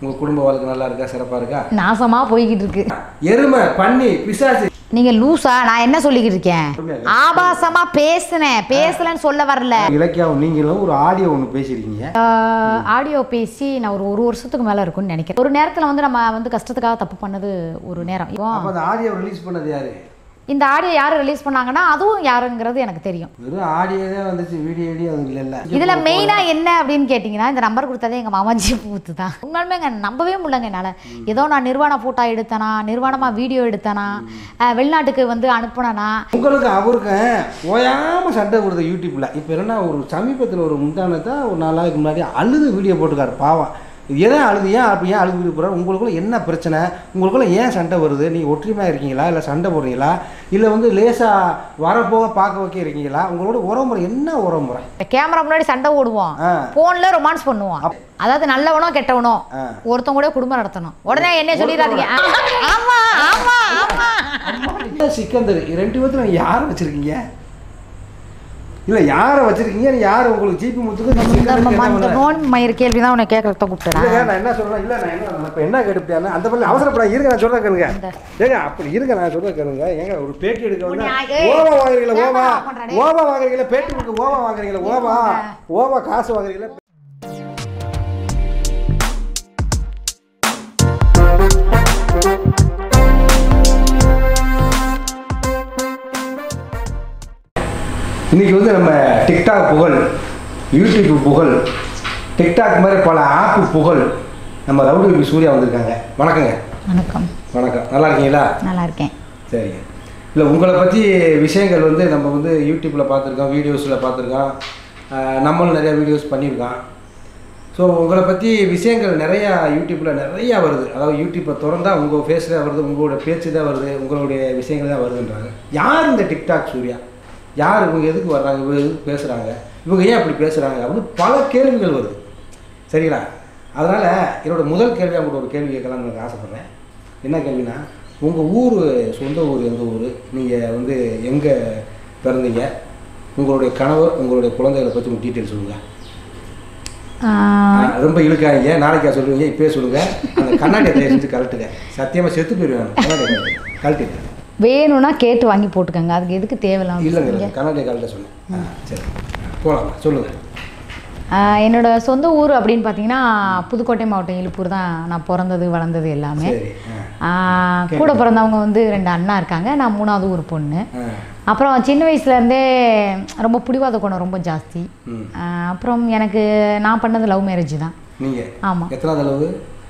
உங்கள் குடும்ப வாழ்க்கை நல்லா இருக்கா சிறப்பாக இருக்கா நாசமா போய்கிட்டு இருக்கு எருமை பன்னி பிசாசு நீங்க லூசா நான் என்ன சொல்லிக்கிட்டு இருக்கேன் சொல்லுங்க. ஆபாசமா பேசுனேன் பேசலன்னு சொல்ல வரல இலக்கியாவும் நீங்களும் ஒரு ஆடியோ ஒன்று பேசியிருக்கீங்க ஆடியோ பேசி நான் ஒரு ஒரு வருஷத்துக்கு மேல இருக்கும்னு நினைக்கிறேன் ஒரு நேரத்துல வந்து நம்ம வந்து கஷ்டத்துக்காக தப்பு பண்ணது ஒரு நேரம் இப்போ அப்போ அந்த ஆடியோ ரிலீஸ் பண்ணது யாரு இந்த ஆடியோ யாரு ரிலீஸ் பண்ணாங்கன்னா அதுவும் யாருங்கிறது எனக்கு தெரியும் வெறும் ஆடியோ தான் வந்துச்சு வீடியோ வீடியோ அது இல்லைல்ல இதுல மெயினா என்ன அப்படின்னு கேட்டிங்கன்னா இந்த நம்பர் கொடுத்ததே எங்க மாமாஜி பூத்து தான் உண்மையுமே எங்க நம்பவே முடியலங்க என்னால ஏதோ நான் நிர்வாண போட்டோ எடுத்தேனா நிர்வாணமா வீடியோ எடுத்தேனா அஹ் வெளிநாட்டுக்கு வந்து அனுப்புனேனா உங்களுக்கு அவருக்கு ஓயாம சண்டை கொடுத்த யூடியூப்ல இப்போ என்னன்னா ஒரு சமீபத்தில் ஒரு முந்தானத்தை ஒரு நாலு நாளைக்கு முன்னாடி அழுது வீடியோ போட்டுக்காரு பாவம் இது எதை அழுது ஏன் அப்படி ஏன் அழுது வீடியோ போடுறாரு உங்களுக்குள்ள என்ன பிரச்சனை உங்களுக்குள்ள ஏன் சண்டை வருது நீங்கள் ஒற்றுமையாக இருக்கீங்களா இல்லை சண்டை போடுறீங்களா இல்லை வந்து லேசாக வரப்போக பார்க்க வைக்க இருக்கீங்களா உங்களோட உறவுமுறை என்ன உறவுமுறை கேமரா முன்னாடி சண்டை ஓடுவோம் ஆ போன்ல ரொமான்ஸ் பண்ணுவோம் அதாவது நல்லவனோ கெட்டவனோ ஆ. ஒருத்தவங்க கூட குடும்பம் நடத்தணும் உடனே என்ன சொல்லிடாதீங்க ஆ, ஆமா ஆமா ஆமா என்ன சிக்கந்தர் ரெண்டு பேர்த்துல யாரை வச்சிருக்கீங்க இல்லை யாரை வச்சிருக்கீங்க யார் உங்களுக்கு ஜிபி முத்துக்கு நம்ம சிக்கந்தருக்கு என்ன இந்த பண்ண- நோன் மயிர் கேள்வி தான் உன்னை கேட்கறத கூப்பிட்டேன் இல்லைங்க, நான் என்ன சொல்றேன் இல்லை நான் என்ன நான் இப்ப என்ன கேட்டுப்பிட்டேன் அந்த பள்ளி அவசரப்படா இருங்க நான் சொல்றேன் கேளுங்க ஏங்க அப்படி இருங்க நான் சொல்றேன் கேளுங்க ஏங்க ஒரு பேட்டி எடுக்க வந்து உன்னை, ஏய், ஓவா வாங்குறீங்களா ஓவா கேமரா ஆஃப் பண்றா, டேய். ஓவா வாங்குறீங்களா பேட்டி கொடுக்க ஓவா வாங்குறீங்களா ஓவா ஓவா காசு வாங்குறீங்களா இன்னைக்கு வந்து நம்ம டிக்டாக் புகழ் யூடியூப் புகழ் டிக்டாக் மாதிரி பல ஆப்பு புகழ் நம்ம ரவுடி சூர்யா வந்திருக்காங்க வணக்கங்க வணக்கம் வணக்கம் நல்லா இருக்கீங்களா நல்லா இருக்கேன் சரிங்க இல்லை உங்களை பற்றி விஷயங்கள் வந்து நம்ம வந்து யூடியூப்பில் பார்த்துருக்கோம் வீடியோஸில் பார்த்துருக்கோம் ஆஹ் நம்மளும் நிறையா வீடியோஸ் பண்ணியிருக்கோம் ஸோ உங்களை பற்றி விஷயங்கள் நிறையா யூடியூப்பில் நிறையா வருது அதாவது யூடியூப்பை திறந்தா உங்கள் ஃபேஸ் தான் வருது உங்களோட பேச்சு தான் வருது உங்களுடைய விஷயங்கள் தான் வருதுன்றாங்க யார் இந்த டிக்டாக் சூர்யா யார் இவங்க எதுக்கு வர்றாங்க இவங்க எதுக்கு பேசுகிறாங்க இவங்க ஏன் அப்படி பேசுகிறாங்க அப்படின்னு பல கேள்விகள் வருது சரிங்களா அதனால் என்னோட முதல் கேள்வி அவங்கள்ட்ட ஒரு கேள்வி கேட்கலாம்னு எனக்கு ஆசைப்பட்றேன் என்ன கேள்வினா உங்கள் ஊர் சொந்த ஊர் எந்த ஊர் நீங்கள் வந்து எங்கே பிறந்தீங்க உங்களுடைய கணவர் உங்களுடைய குழந்தைகளை பற்றி உங்கள் டீட்டெயில் சொல்லுங்கள் ஆஹ், ரொம்ப இழுக்காதீங்க நாளைக்கா சொல்லுவீங்க இப்பயே சொல்லுங்கள் அந்த கண்ணாடியை தயவு செஞ்சு கழட்டுங்க சத்தியமாக செத்து போயிடுவேன் கண்ணாடியை கழட்டு கழட்டிடுங்க வேணும்னா கேட்டு வாங்கி போட்டுக்கோங்க அதுக்கு எதுக்கு தேவையில்லாம இல்லைங்க கண்ணாடியை கழட்ட சொன்னேன் ஆ, சரி போகலாம் சொல்லுங்கள் ஆஹ், என்னோட சொந்த ஊர் அப்படின்னு பார்த்தீங்கன்னா புதுக்கோட்டை மாவட்டம் இழுப்பூர் தான் நான் பிறந்தது வளர்ந்தது எல்லாமே சரி ஆ ஆஹ், கூட பிறந்தவங்க வந்து ரெண்டு அண்ணா இருக்காங்க நான் மூணாவது ஊர் பொண்ணு ஆ அப்புறம் சின்ன வயசுலேருந்தே ரொம்ப பிடிவாத குணம் ரொம்ப ஜாஸ்தி ம் ஆஹ், அப்புறம் எனக்கு நான் பண்ணது லவ் மேரேஜ் தான் நீங்கள் ஆமாம் எத்தனாவது லவ்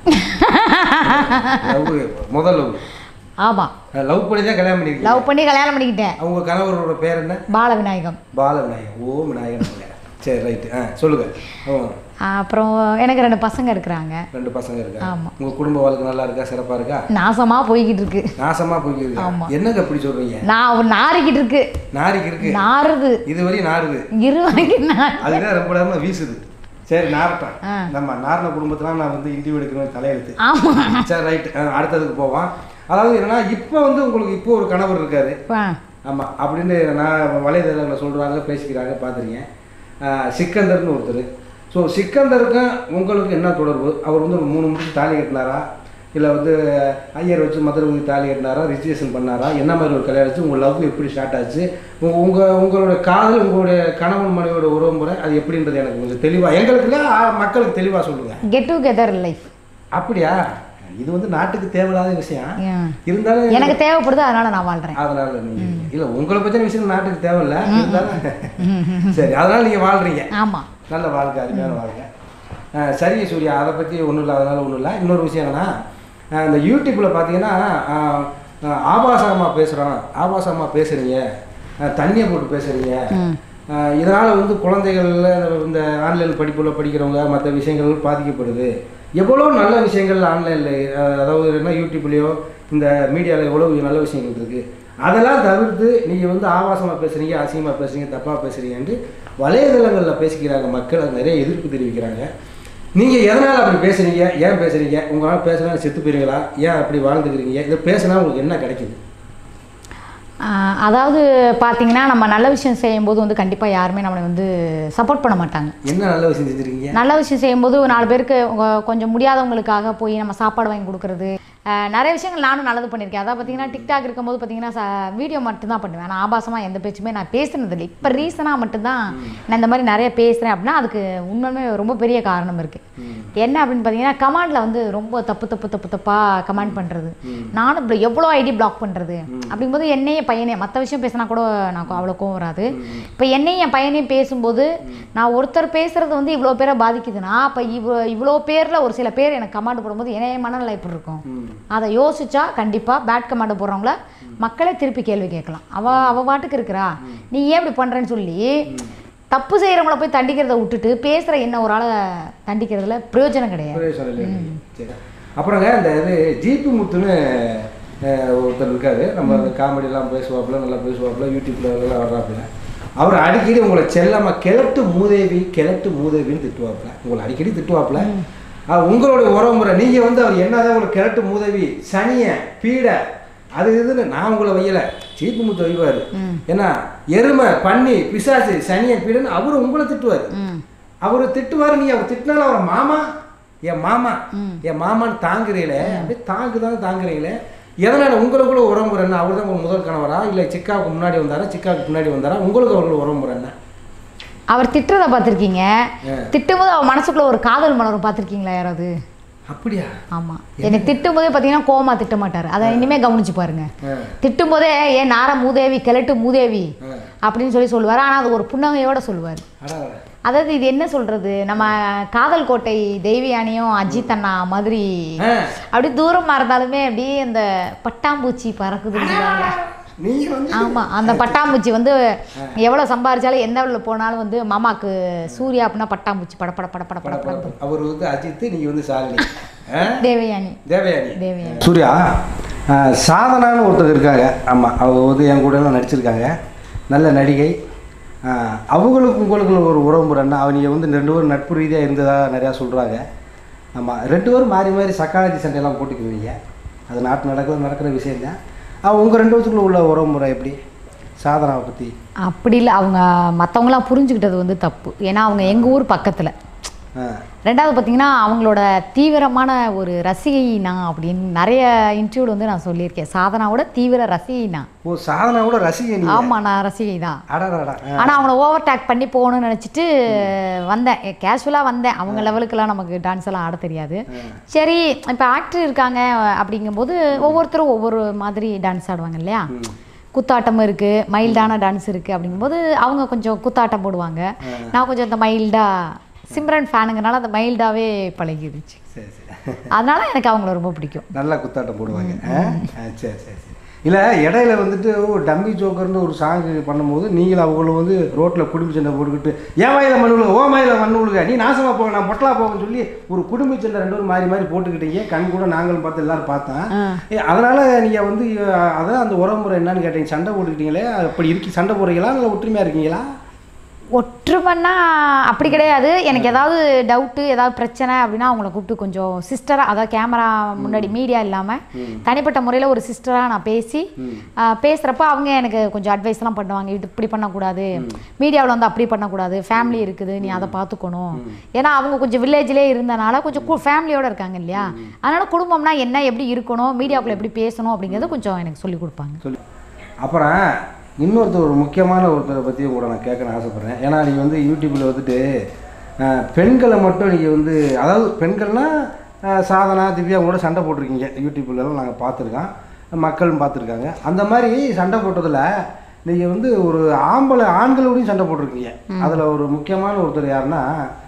லவ் முதல் லவ் ஆமாம் லவ் பண்ணி தான் கல்யாணம் பண்ணிருக்கீங்க லவ் பண்ணி கல்யாணம் பண்ணிக்கிட்டேன் அவங்க கணவரோட பேர் என்ன பால விநாயகம் பால விநாயகன் ஓ விநாயகன் பிள்ளை. சரி ரைட்டு ஆ சொல்லுங்க ஆ, ஆஹ், அப்புறம் எனக்கு ரெண்டு பசங்க இருக்கிறாங்க ரெண்டு பசங்க இருக்கா ஆமா. உங்க குடும்ப வாழ்க்கை நல்லா இருக்கா சிறப்பா இருக்கா நாசமா போய்கிட்டு இருக்கு நாசமா போய்க்கிருக்கு ஆமா. என்னங்க அப்படி சொல்றீங்க நான் ஒரு நாரிக்கிட்டு இருக்கு நாரிக்கு இருக்கு நாறுது இதுவரையும் நாறுது இரு வரைக்கும் நாறு அதுதான் ரொம்ப நேரமா வீசுது சரி நாரட்டும் ஆ. நம்ம நாரண குடும்பத்துல நான் வந்து இன்டர்வியூ எடுக்கணும் தலையெழுத்து ஆமா சரி ரைட் அடுத்ததுக்கு போவோம் அதாவது என்னன்னா இப்போ வந்து உங்களுக்கு இப்போ ஒரு கணவர் இருக்காரு ஆ. ஆமாம் அப்படின்னு நான் வலைதளங்களில் சொல்கிறாங்க பேசிக்கிறாங்க பார்த்துருக்கேன் சிக்கந்தர்னு ஒருத்தர் ஸோ சிக்கந்தருக்கும் உங்களுக்கு என்ன தொடர்பு அவர் வந்து ஒரு மூணு முடிச்சு தாலி கட்டினாரா இல்லை வந்து ஐயர் வச்சு மதுரை ஊதி தாலி கட்டினாரா ரிஜிஸ்ட்ரேஷன் பண்ணாரா என்ன மாதிரி ஒரு கல்யாணம் ஆச்சு உங்கள் லவ் எப்படி ஸ்டார்ட் ஆச்சு உங்கள் உங்கள் உங்களுடைய காதல் உங்களுடைய கணவன் மனைவியோட உறவு முறை அது எப்படின்றது எனக்கு கொஞ்சம் தெளிவாக எங்களுக்கு இல்லை ஆ, மக்களுக்கு தெளிவாக சொல்லுங்கள் கெட் டுகெதர் லைஃப் அப்படியா இது வந்து நாட்டுக்கு தேவையில்லாத விஷயம் இருந்தாலும் எனக்கு தேவைப்படுது அதனால நான் வாழ்றேன் அதனால நீங்க இல்ல உங்களை பத்தின விஷயம் நாட்டுக்கு தேவையில்ல இருந்தாலும் சரி அதனால நீங்க வாழ்றீங்க ஆமா நல்ல வாழ்க்கை அருமையான வாழ்க்கை அஹ் சரிங்க சூர்யா அதை பற்றி ஒன்றும் இல்லை அதனால ஒன்றும் இல்லை இன்னொரு விஷயம் என்னன்னா அஹ் இந்த யூடியூப்பில் பார்த்தீங்கன்னா அஹ், அஹ், ஆபாசமா பேசுகிறோம் ஆபாசமா பேசுகிறீங்க தண்ணியை போட்டு பேசுகிறீங்க ம். இதனால் வந்து குழந்தைகள்ல இந்த ஆன்லைன் படிப்புல படிக்கிறவங்க மற்ற விஷயங்கள் பாதிக்கப்படுது எவ்வளோ நல்ல விஷயங்கள் ஆன்லைனில் அதாவது என்ன யூடியூப்லேயோ இந்த மீடியாவில் எவ்வளோ நல்ல விஷயங்கள் இருக்குது அதெல்லாம் தவிர்த்து நீங்கள் வந்து ஆபாசமாக பேசுகிறீங்க அசிங்கமாக பேசுகிறீங்க தப்பாக பேசுகிறீங்கன்ட்டு வலைதளங்களில் பேசிக்கிறாங்க மக்கள் அது நிறைய எதிர்ப்பு தெரிவிக்கிறாங்க நீங்கள் எதனால் அப்படி பேசுகிறீங்க ஏன் பேசுகிறீங்க உங்களால் பேசுனா செத்து போயிருங்களா ஏன் அப்படி வாழ்ந்துக்கிறீங்க இதை பேசுனா உங்களுக்கு என்ன கிடைக்குது ஆஹ் அதாவது பார்த்தீங்கன்னா நம்ம நல்ல விஷயம் செய்யும்போது வந்து கண்டிப்பாக யாருமே நம்மளை வந்து சப்போர்ட் பண்ண மாட்டாங்க என்ன நல்ல விஷயம் செஞ்சுருக்கீங்க நல்ல விஷயம் செய்யும்போது ஒரு நாலு பேருக்கு உங்க- கொஞ்சம் முடியாதவங்களுக்காக போய் நம்ம சாப்பாடு வாங்கி கொடுக்குறது ஆஹ் நிறைய விஷயங்கள் நானும் நல்லது பண்ணியிருக்கேன் அதாவது பார்த்தீங்கன்னா டிக்டாக் இருக்கும்போது பார்த்தீங்கன்னா வீடியோ மட்டும்தான் பண்ணுவேன் நான் ஆபாசமாக எந்த பேச்சுமே நான் பேசுனது இல்லை இப்போ ரீசனாக மட்டும்தான் நான் இந்த மாதிரி நிறைய பேசுகிறேன் அப்படின்னா அதுக்கு உண்மையுமே ரொம்ப பெரிய காரணம் இருக்குது என்ன அப்படின்னு பார்த்தீங்கன்னா கமாண்டில் வந்து ரொம்ப தப்பு தப்பு தப்பு தப்பாக கமெண்ட் பண்ணுறது நானும் இப்படி எவ்வளோ ஐடி பிளாக் பண்ணுறது அப்படிங்கும்போது என்னையும் பையனே மற்ற விஷயம் பேசினா கூட நான் அவ்வளோ கோவம் வராது இப்போ என்னையும் என் பையனையும் பேசும்போது நான் ஒருத்தர் பேசுறது வந்து இவ்வளோ பேரை பாதிக்குதுன்னா அப்போ இவ்வளோ இவ்வளோ பேரில் ஒரு சில பேர் எனக்கு கமாண்ட் போடும்போது என்னைய மனநிலை எப்படி இருக்கும் அதை யோசிச்சா கண்டிப்பாக பேட் கமாண்ட் போடுறவங்கள மக்களே திருப்பி கேள்வி கேட்கலாம் அவ அவ பாட்டுக்கு இருக்கிறா நீ ஏன் இப்படி பண்ணுறேன்னு சொல்லி தப்பு செய்கிறவங்கள போய் தண்டிக்கிறதை விட்டுட்டு பேசுகிற என்ன ஒரு ஆளை தண்டிக்கிறதுல பிரயோஜனம் கிடையாது ஒரே சொல்லலை சரி அப்புறங்க இந்த இது ஜிபி முத்துன்னு அஹ், ஒருத்தர் இருக்காரு நம்ம காமெடியெல்லாம் பேசுவாப்புல நல்லா பேசுவாப்புல யூடியூப்ல எல்லாம் வர்றாப்புல அவர் அடிக்கடி உங்களை செல்லமா கிழட்டு மூதேவி கிழட்டு மூதேவின்னு திட்டுவாப்புல உங்களை அடிக்கடி திட்டுவாப்புல அஹ், உங்களுடைய உறவுமுறை நீங்க வந்து அவர் என்னதான் உங்களுக்கு கிழட்டு மூதேவி சனிய பீட அது இதுன்னு நான் உங்களை வையல ஜிபி முத்து வைவாரு ஏன்னா எருமை பன்னி பிசாசு சனிய பீடன்னு அவரு உங்களை திட்டுவாரு ம் அவர் திட்டுவார் நீ அவர் திட்டினாலும் அவர் மாமா என் மாமா என் மாமான்னு தாங்குறீங்களே அப்படியே தாங்கு தான் தாங்குறீங்களே எதனால உங்களுக்குள்ள உறவுமுறை என்ன அவர் தான் உங்க முதல் கணவரா இல்லை சிக்காவுக்கு முன்னாடி வந்தாரா சிக்காவுக்கு பின்னாடி வந்தாரா உங்களுக்கு அவர்கள் உறவுமுறை என்ன அவர் திட்டுறதை பார்த்துருக்கீங்க ஆ. திட்டும்போது அவர் மனசுக்குள்ள ஒரு காதல் மலரும் பார்த்துருக்கீங்களா யாராவது அப்படியா ஆமாம் என்னை திட்டும் போதே பார்த்தீங்கன்னா கோவமா திட்ட மாட்டார் அதை இனிமே கவனிச்சு பாருங்க ஆ, திட்டும் போதே ஏன் நார மூதேவி கிழட்டு மூதேவி ஆ. அப்படின்னு சொல்லி சொல்லுவார் ஆனால் அது ஒரு புன்னகையோட சொல்லுவார் அடா, அடா. அதாவது இது என்ன சொல்றது நம்ம காதல் கோட்டை தெய்வியானியும் அஜித் அண்ணா மாதிரி ஆ, அப்படி தூரமா இருந்தாலுமே அப்படியே அந்த பட்டாம்பூச்சி பறக்குதுன்னு சொல்லுவாங்க நீங்க வந்து ஆமா அந்த பட்டாம்பூச்சி வந்து எவ்வளவு சம்பாரிச்சாலும் எந்த ஊர்ல போனாலும் வந்து மாமாக்கு சூர்யா அப்படின்னா பட்டாம்பூச்சி பட பட பட பட பட பட அவர் வந்து அஜித் நீங்க வந்து சாலினி ஆ? தேவயானி தேவயானி தேவயானி சூர்யா ஆ, சாதனான்னு ஒருத்தர் இருக்காங்க ஆமாம் அவங்க வந்து என் கூட எல்லாம் நடிச்சிருக்காங்க நல்ல நடிகை ஆ, அவங்களுக்கு உங்களுக்கு ஒரு உறவுமுறைன்னா அவங்க வந்து ரெண்டு பேரும் நட்பு ரீதியாக இருந்ததா நிறையா சொல்கிறாங்க ஆமாம் ரெண்டு பேரும் மாறி மாறி சக்காலஜி சண்டையெல்லாம் போட்டுக்குவீங்க அது நாட்டு நடக்கிற நடக்கிற விஷயம்தான் உங்கள் ரெண்டு பேத்துக்குள்ள உள்ள உறவுமுறை எப்படி சாதனாவை பற்றி அப்படி இல்லை அவங்க மற்றவங்களாம் புரிஞ்சுக்கிட்டது வந்து தப்பு ஏன்னா அவங்க எங்க ஊர் பக்கத்துல ஆ ரெண்டாவது பார்த்தீங்கன்னா அவங்களோட தீவிரமான ஒரு ரசிகை நான் அப்படின்னு நிறைய இன்டர்வியூல வந்து நான் சொல்லியிருக்கேன் சாதனாவோட தீவிர ரசிகை நான் ஓ சாதனாவோட ரசிகை நீ ஆமா நான் ரசிகை தான் அடடா ஆனால் அவங்கள ஓவர் டேக் பண்ணி போகணும்னு நினச்சிட்டு வந்தேன் கேஷுவலாக வந்தேன் அவங்க லெவலுக்கெல்லாம் நமக்கு டான்ஸ் எல்லாம் ஆட தெரியாது சரி இப்போ ஆக்டர் இருக்காங்க அப்படிங்கும்போது ஒவ்வொருத்தரும் ஒவ்வொரு மாதிரி டான்ஸ் ஆடுவாங்க இல்லையா குத்தாட்டம் இருக்குது மைல்டான டான்ஸ் இருக்குது அப்படிங்கும்போது அவங்க கொஞ்சம் குத்தாட்டம் போடுவாங்க நான் கொஞ்சம் இந்த மைல்டாக சிம்ரன் ஃபேனுங்கனால அந்த மைல்டாகவே பழகிடுச்சு சரி சரி அதனால எனக்கு அவங்கள ரொம்ப பிடிக்கும் நல்லா குத்தாட்டம் போடுவாங்க ஆ? ஆ, சரி சரி சரி இல்லை இடையில வந்துட்டு ஒரு டம்மி ஜோக்கர்னு ஒரு சாங் பண்ணும்போது நீங்கள் அவங்களும் வந்து ரோட்டில் குடும்ப சண்டை போட்டுக்கிட்டு ஏன் வாயில மண் விழுக ஓ வாயில மண் விழுக நீ நாசமாக போக நான் பொட்டலா போகன்னு சொல்லி ஒரு குடும்ப சண்டை ரெண்டு பேரும் மாறி மாறி போட்டுக்கிட்டீங்க கண் கூட நாங்களும் பார்த்து எல்லாரும் பார்த்தேன் ஆ. ஏ, அதனால நீங்கள் வந்து அஹ், அதான் அந்த உறவுமுறை என்னன்னு கேட்டீங்க சண்டை போட்டுக்கிட்டீங்களே அப்படி இருக்கி சண்டை போடுறீங்களா இல்லை ஒற்றுமையாக இருக்கீங்களா ஒற்றுமைன்னா அப்படி கிடையாது எனக்கு ஏதாவது டவுட்டு ஏதாவது பிரச்சனை அப்படின்னா அவங்கள கூப்பிட்டு கொஞ்சம் சிஸ்டராக அதாவது கேமரா முன்னாடி மீடியா இல்லாமல் தனிப்பட்ட முறையில் ஒரு சிஸ்டராக நான் பேசி பேசுகிறப்ப அவங்க எனக்கு கொஞ்சம் அட்வைஸ்லாம் பண்ணுவாங்க இது இப்படி பண்ணக்கூடாது மீடியாவில் வந்து அப்படி பண்ணக்கூடாது ஃபேமிலி இருக்குது நீ அதை பார்த்துக்கணும் ஏன்னா அவங்க கொஞ்சம் வில்லேஜ்லேயே இருந்தனால கொஞ்சம் ஃபேமிலியோடு இருக்காங்க இல்லையா அதனால குடும்பம்னா என்ன எப்படி இருக்கணும் மீடியாவுக்குள்ள எப்படி பேசணும் அப்படிங்கிறத கொஞ்சம் எனக்கு சொல்லி கொடுப்பாங்க சொல்லி அப்புறம் இன்னொருத்தர் ஒரு முக்கியமான ஒருத்தரை பற்றி கூட நான் கேட்கணும்னு ஆசைப்பட்றேன் ஏன்னா நீங்கள் வந்து யூடியூப்பில் வந்துட்டு அஹ், பெண்களை மட்டும் நீங்கள் வந்து அதாவது பெண்கள்னா அஹ், சாதனா திவ்யா கூட சண்டை போட்டிருக்கீங்க யூடியூப்லலாம் நாங்கள் பார்த்துருக்கோம் மக்களும் பார்த்துருக்காங்க அந்த மாதிரி சண்டை போட்டதில் நீங்கள் வந்து ஒரு ஆம்பளை ஆண்களோடையும் சண்டை போட்டிருக்கீங்க அதில் ஒரு முக்கியமான ஒருத்தர் யாருன்னா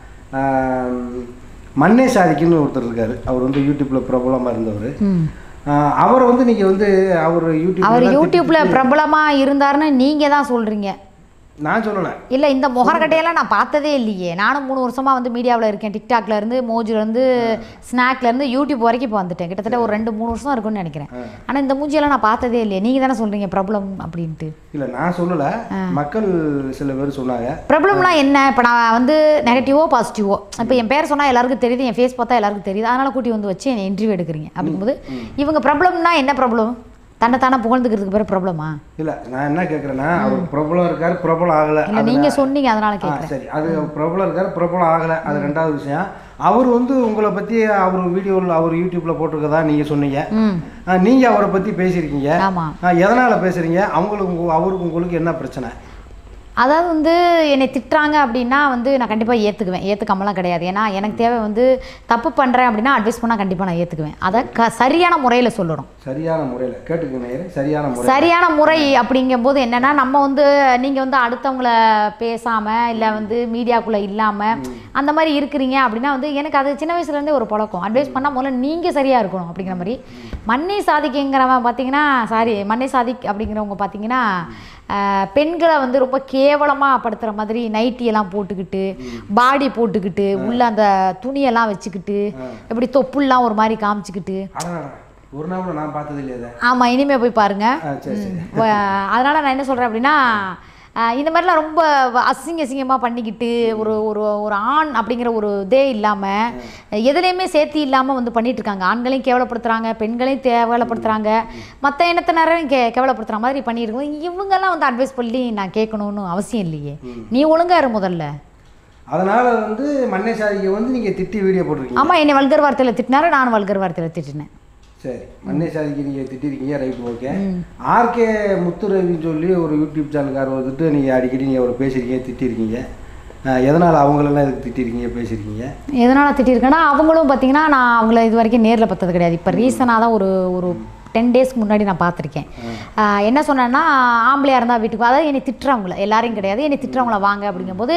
அஹ், மண்ணே சாதிக்குன்னு ஒருத்தர் இருக்கார் அவர் வந்து யூடியூப்பில் பிரபலமாக இருந்தவர் ம் ஆஹ் அவரை வந்து நீங்க வந்து அவர் யூடியூப் அவர் யூடியூப்ல பிரபலமா இருந்தாருன்னு நீங்க தான் சொல்றீங்க நான் சொல்லலை இல்லை இந்த முகரக்கட்டையெல்லாம் நான் பார்த்ததே இல்லையே நானும் மூணு வருஷமா வந்து மீடியாவில் இருக்கேன் டிக்டாக்ல இருந்து மோஜுல இருந்து ஸ்நாக்ல இருந்து யூடியூப் வரைக்கும் இப்போ வந்துட்டேன் கிட்டத்தட்ட ஒரு ரெண்டு மூணு வருஷம் இருக்கும்னு நினைக்கிறேன் ஆனால் இந்த மூஞ்சியெல்லாம் நான் பார்த்ததே இல்லையே நீங்க தானே சொல்றீங்க பிரபலம் அப்படின்ட்டு இல்லை நான் சொல்லலை மக்கள் சில பேர் சொன்னாங்க பிரபலம்லாம் என்ன இப்போ நான் வந்து நெகட்டிவோ பாசிட்டிவோ இப்போ என் பேர் சொன்னால் எல்லாருக்கும் தெரியுது என் ஃபேஸ் பார்த்தா எல்லாருக்கும் தெரியுது அதனால கூட்டி வந்து வச்சு என்னை இன்டர்வியூ எடுக்கிறீங்க அப்படிங்கும்போது இவங்க பிரபலம்னா என்ன பிரபலம் தன்னைத்தானே புகழ்ந்துக்கிறதுக்கு பேர் ப்ராப்ளமா இல்ல நான் என்ன கேட்குறேன்னா அவர் பிரபலம் இருக்காரு பிரபலம் ஆகல இல்லை அது- நீங்கள் சொன்னீங்க அதனால ஆ, கேட்குறேன் சரி அது பிரபலம் இருக்காரு பிரபலம் ஆகலை அது ரெண்டாவது விஷயம் அவர் வந்து உங்களை பற்றி அவர் வீடியோவில் அவர் யூடியூப்பில் போட்டிருக்கதா நீங்கள் சொன்னீங்க ம் ஆ, நீங்க அவரை பற்றி பேசியிருக்கீங்க ஆமாம் ஆ, எதனால பேசுறீங்க அவங்களுக்கு உங்க- அவருக்கு உங்களுக்கு என்ன பிரச்சனை அதாவது வந்து என்னை திட்டுறாங்க அப்படின்னா வந்து நான் கண்டிப்பாக ஏற்றுக்குவேன் ஏற்றுக்காமலாம் கிடையாது ஏன்னா எனக்கு தேவை வந்து தப்பு பண்ணுறேன் அப்படின்னா அட்வைஸ் பண்ணால் கண்டிப்பாக நான் ஏற்றுக்குவேன் அதை க சரியான முறையில் சொல்லணும் சரியான முறையில் கேட்டுக்கங்க நேயரே, சரியான முறை சரியான முறை அப்படிங்கும்போது என்னன்னா நம்ம வந்து நீங்கள் வந்து அடுத்தவங்கள பேசாமல் இல்லை வந்து மீடியாக்குள்ளே இல்லாமல் அந்த மாதிரி இருக்கிறீங்க அப்படின்னா வந்து எனக்கு அது சின்ன வயசுலேருந்தே ஒரு பழக்கம் அட்வைஸ் பண்ணால் முதல்ல நீங்கள் சரியாக இருக்கணும் அப்படிங்கிற மாதிரி மண்ணை சாதிக்குங்கிறவன் பார்த்தீங்கன்னா சாரி மண்ணை சாதிக் அப்படிங்கிறவங்க பார்த்தீங்கன்னா ஆஹ், பெண்களை வந்து ரொம்ப கேவலமாக படுத்துகிற மாதிரி நைட்டி எல்லாம் போட்டுக்கிட்டு பாடி போட்டுக்கிட்டு உள்ள அந்த துணியெல்லாம் வச்சுக்கிட்டு இப்படி தொப்புல்லாம் ஒரு மாதிரி காமிச்சிக்கிட்டு அடடா, ஒரு நாள் கூட நான் பார்த்தது இல்லையே அதை ஆமாம் இனிமே போய் பாருங்க ஆ, சரி சரி வ- அதனால நான் என்ன சொல்கிறேன் அப்படின்னா அஹ் இந்த மாதிரிலாம் ரொம்ப வ- அசிங்க அசிங்கமாக பண்ணிக்கிட்டு ஒரு ஒரு ஒரு ஆண் அப்படிங்கிற ஒரு இதே இல்லாமல் எதுலேயுமே சேர்த்து இல்லாமல் வந்து பண்ணிட்டு இருக்காங்க ஆண்களையும் கேவலப்படுத்துகிறாங்க பெண்களையும் கேவலப்படுத்துகிறாங்க மற்ற இனத்தினரையும் கே கேவலப்படுத்துகிற மாதிரி பண்ணியிருக்கோம் இவங்கெல்லாம் வந்து அட்வைஸ் பண்ணி நான் கேட்கணும்னு அவசியம் இல்லையே நீ ஒழுங்கா இரு முதல்ல அதனால வந்து மண்ணை சாதிக்கு வந்து நீங்க திட்டி வீடியோ போட்டிருக்கீங்க ஆமாம் என்னை வல்கர் வார்த்தையில் திட்டினாரு நானும் வல்கர் வார்த்தையில் திட்டினேன் சரி மண்ணை சாதிக்கு நீங்க திட்டிருக்கீங்க ரைட் ஓகே ஆர்கே முத்துரவின்னு சொல்லி ஒரு யூடியூப் சேனல்காரர் வந்துட்டு நீங்க அடிக்கடி நீங்க ஒரு பேசியிருக்கீங்க திட்டிருக்கீங்க ஆ, எதனால அவங்களெல்லாம் எதுக்கு திட்டிருக்கீங்க பேசியிருக்கீங்க எதனால் திட்டிருக்கேன்னா அவங்களும் பார்த்தீங்கன்னா நான் அவங்கள இது வரைக்கும் நேரில் பார்த்தது கிடையாது இப்போ ரீசனாக தான் ஒரு ஒரு டென் டேஸ்க்கு முன்னாடி நான் பார்த்துருக்கேன் ஆஹ் என்ன சொன்னேன்னா ஆம்பளையாக இருந்தால் வீட்டுக்கு வா. அதாவது என்னை திட்டுறவங்கள எல்லாரையும் கிடையாது என்னை திட்டுறவங்கள வாங்க அப்படிங்கும்போது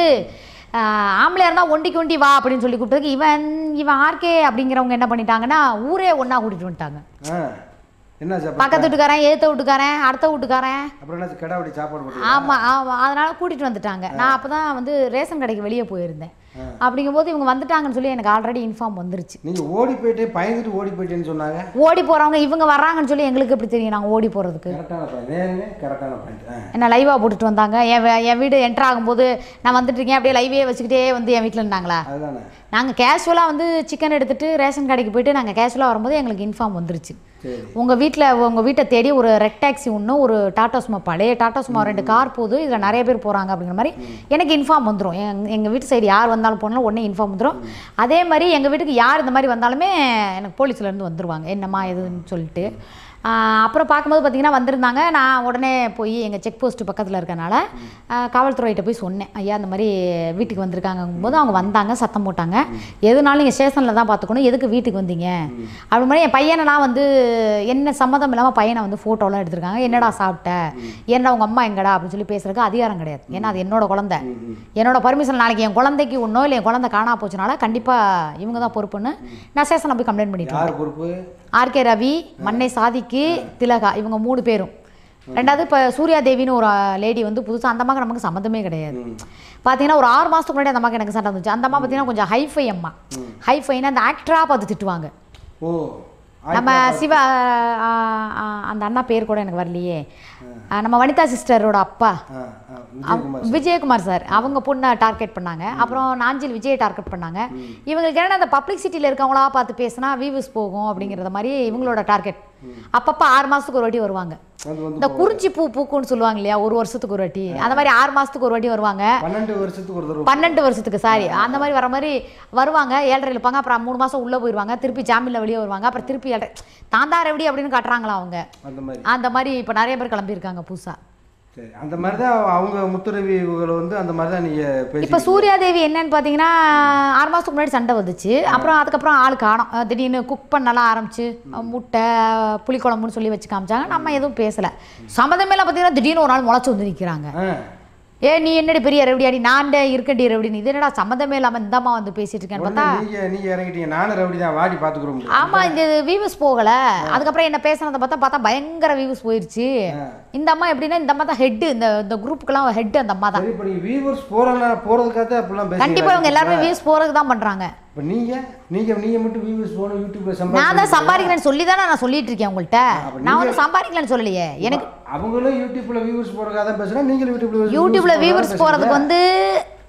ஆஹ் ஆம்பளையாக இருந்தால் ஒண்டிக்கு ஒண்டி வா அப்படின்னு சொல்லி கூப்பிட்டதுக்கு இவன் இவன் ஆர்கே அப்படிங்கிறவங்க என்ன பண்ணிட்டாங்கன்னா ஊரே ஒன்றா கூட்டிகிட்டு வந்துட்டாங்க ஆ என்ன சாப்பாடு பக்கத்து வீட்டுக்காரன் ஏற்ற வீட்டுக்காரன் அடுத்த வீட்டுக்காரன் அப்புறம் என்ன கடாவடி சாப்பாடு போட்டு ஆமாம் ஆமாம் அதனால் கூட்டிகிட்டு வந்துட்டாங்க நான் அப்போ தான் வந்து ரேஷன் கடைக்கு வெளியே போயிருந்தேன் அப்படிங்கும்போது இவங்க வந்துட்டாங்கன்னு சொல்லி எனக்கு ஆல்ரெடி இன்ஃபார்ம் வந்துருச்சு நீங்க ஓடி போயிட்டு பயந்துட்டு ஓடி போயிட்டேன்னு சொன்னாங்க ஓடி போகிறவங்க இவங்க வர்றாங்கன்னு சொல்லி எங்களுக்கு எப்படி தெரியும் நாங்கள் ஓடி போகிறதுக்கு கரெக்டான பாயிண்ட் நேருங்க கரெக்டான பாயிண்ட் ஆ என்ன லைவாக போட்டுட்டு வந்தாங்க என் வே- என் வீடு என்ட்ரு ஆகும்போது நான் வந்துட்டு இருக்கேன் அப்படியே லைவே வச்சுக்கிட்டே வந்து என் வீட்டில் இருந்தாங்களா அதுதானே நாங்கள் கேஷுவலாக வந்து சிக்கன் எடுத்துகிட்டு ரேஷன் கடைக்கு போயிட்டு நாங்கள் கேஷுவலாக வரும்போது எங்களுக்கு இன்ஃபார்ம் வந்துருச்சு சரி உங்கள் வீட்டில் உங்கள் வீட்டை தேடி ஒரு ரெட் டாக்ஸி ஒன்று ஒரு டாட்டா சும்மா பழைய டாட்டா சும்மா ரெண்டு கார் போகுது இதில் நிறைய பேர் போகிறாங்க அப்படிங்கிற மாதிரி எனக்கு இன்ஃபார்ம் வந்துடும் எங் எங்கள் வீட்டு சைடு யார் வந்தாலும் போனாலும் உடனே இன்ஃபார்ம் வந்துடும் அதே மாதிரி எங்கள் வீட்டுக்கு யார் இந்த மாதிரி வந்தாலுமே எனக்கு போலீஸ்லேருந்து வந்துருவாங்க என்னம்மா எதுன்னு சொல்லிட்டு ஆஹ் அப்புறம் பார்க்கும்போது பார்த்தீங்கன்னா வந்திருந்தாங்க நான் உடனே போய் எங்கள் செக் போஸ்ட் பக்கத்தில் இருக்கனால ஆஹ் காவல்துறையிட்ட போய் சொன்னேன் ஐயா இந்த மாதிரி வீட்டுக்கு வந்திருக்காங்கும் போது அவங்க வந்தாங்க சத்தம் போட்டாங்க எதுனாலும் நீங்கள் ஸ்டேஷனில் தான் பார்த்துக்கணும் எதுக்கு வீட்டுக்கு வந்தீங்க அப்படி மாதிரி என் பையனெல்லாம் வந்து என்ன சம்மதம் இல்லாமல் பையனை வந்து ஃபோட்டோலாம் எடுத்திருக்காங்க என்னடா சாப்பிட்ட என்னடா உங்கள் அம்மா எங்கடா அப்படின்னு சொல்லி பேசுறதுக்கு அதிகாரம் கிடையாது ஏன்னா அது என்னோட குழந்தை என்னோட பர்மிஷன் நாளைக்கு என் குழந்தைக்கு ஒன்றோ இல்லை என் குழந்தை காணா போச்சுனால கண்டிப்பாக இவங்க தான் பொறுப்புன்னு நான் ஸ்டேஷனில் போய் கம்ப்ளைண்ட் பண்ணிட்டேன் யார் பொறுப்பு ஆர்கே ரவி மண்ணை சாதிக்கு திலகா இவங்க மூணு பேரும் ரெண்டாவது இப்போ சூர்யா தேவின்னு ஒரு லேடி வந்து புதுசாக அந்த அம்மாக்கு நமக்கு சம்மந்தமே கிடையாது பார்த்தீங்கன்னா ஒரு ஆறு மாதத்துக்கு முன்னாடி அந்த அம்மாக்கு எனக்கு சண்டை வந்துச்சு அந்த அம்மா பார்த்தீங்கன்னா கொஞ்சம் ஹைஃபை அம்மா ஹைஃபைன்னா அந்த ஆக்டராக பார்த்து திட்டுவாங்க ஓ நம்ம சிவா ஆ, ஆ, அந்த அண்ணா பேர் கூட எனக்கு வரலையே ஆ, நம்ம வனிதா சிஸ்டரோட அப்பா ஆ ஆ விஜயகுமார் விஜயகுமார் சார் அவங்க பொண்ணை டார்கெட் பண்ணாங்க அப்புறம் நாஞ்சில் விஜய் டார்கெட் பண்ணாங்க இவங்களுக்கு என்ன அந்த பப்ளிசிட்டியில் இருக்கவங்களா பார்த்து பேசினா வியூஸ் போகும் அப்படிங்கிறத மாதிரி இவங்களோட டார்கெட் அப்பப்போ ஆறு மாதத்துக்கு ஒரு வாட்டி வருவாங்க வந்து வந்து இந்த குறிஞ்சி பூ பூக்கும்னு சொல்லுவாங்க இல்லையா ஒரு வருஷத்துக்கு ஒரு வாட்டி அந்த மாதிரி ஆறு மாதத்துக்கு ஒரு வாட்டி வருவாங்க பன்னெண்டு வருஷத்துக்கு ஒரு தடவை பன்னெண்டு வருஷத்துக்கு சாரி அந்த மாதிரி வர மாதிரி வருவாங்க ஏழரை இருப்பாங்க அப்புறம் மூணு மாதம் உள்ளே போயிடுவாங்க திருப்பி ஜாமீனில் வெளியே வருவாங்க அப்புறம் திருப்பி ஏழரை தாந்தார் எப்படி அப்படின்னு காட்டுறாங்களா அவங்க அந்த மாதிரி அந்த மாதிரி இப்போ நிறைய பேர் கிளம்பியிருக்காங்க புதுசாக சரி அந்த மாதிரி தான் அவங்க முத்துரவி இவங்களை வந்து அந்த மாதிரி தான் நீங்கள் பேசி இப்போ சூர்யாதேவி என்னன்னு பார்த்தீங்கன்னா ஆறு மாதத்துக்கு முன்னாடி சண்டை வந்துச்சு அப்புறம் அதுக்கப்புறம் ஆள் காணோம் அஹ் திடீர்னு குக் பண்ணலாம் ஆரம்பிச்சு அஹ் முட்டை புளிக்குழம்புன்னு சொல்லி வச்சு காமிச்சாங்க நம்ம எதுவும் பேசலை சம்மந்தமேலாம் பார்த்தீங்கன்னா திடீர்னு ஒரு நாள் முளைச்சி வந்து நிற்கிறாங்க ஆ ஏ நீ என்னடி பெரிய ரெவடியாடி நான் இருக்கண்டி ரெவடின்னு இது என்னடா சம்மந்தமே இல்லாமல் இந்த அம்மா வந்து பேசிட்டு இருக்கேன்னு உடனே பார்த்தா நீங்க நீங்க இறங்கிட்டீங்க நானும் ரவுடி தான் வாடி பார்த்துக்குறோம் ஆமா இந்த வியூஸ் போகல அதுக்கப்புறம் என்ன பேசுனதை பார்த்தா பார்த்தா பயங்கர வியூஸ் போயிருச்சு இந்த அம்மா எப்படின்னா இந்த அம்மா தான் ஹெட் இந்த இந்த குரூப்புக்கெல்லாம் ஹெட் அந்த அம்மா தான் சரி இப்போ நீங்கள் வியூவர்ஸ் போகிறனா போகிறதுக்காக அப்படிலாம் பேசுறீங்க கண்டிப்பா இவங்க எல்லாருமே வியூஸ் போறதுக்கு தான் பண்றாங்க இப்போ நீங்கள் நீங்கள் நீங்கள் மட்டும் வியூவர்ஸ் போகணும் யூடியூப்ல நான் சம்பாதிக்க தான் சம்பாதிக்கிறேன்னு சொல்லி தானே நான் சொல்லிட்டு இருக்கேன் உங்கள்கிட்ட அப்ப நான் வந்து சம்பாதிக்கலன்னு சொல்லலையே எனக்கு அவங்களும் யூடியூப்ல வியூவர்ஸ் போகிறதுக்காக தான் பேசுகிறேன் நீங்களும் யூடியூப்ல யூடியூப்ல வியூவர்ஸ் போறதுக்கு வந்து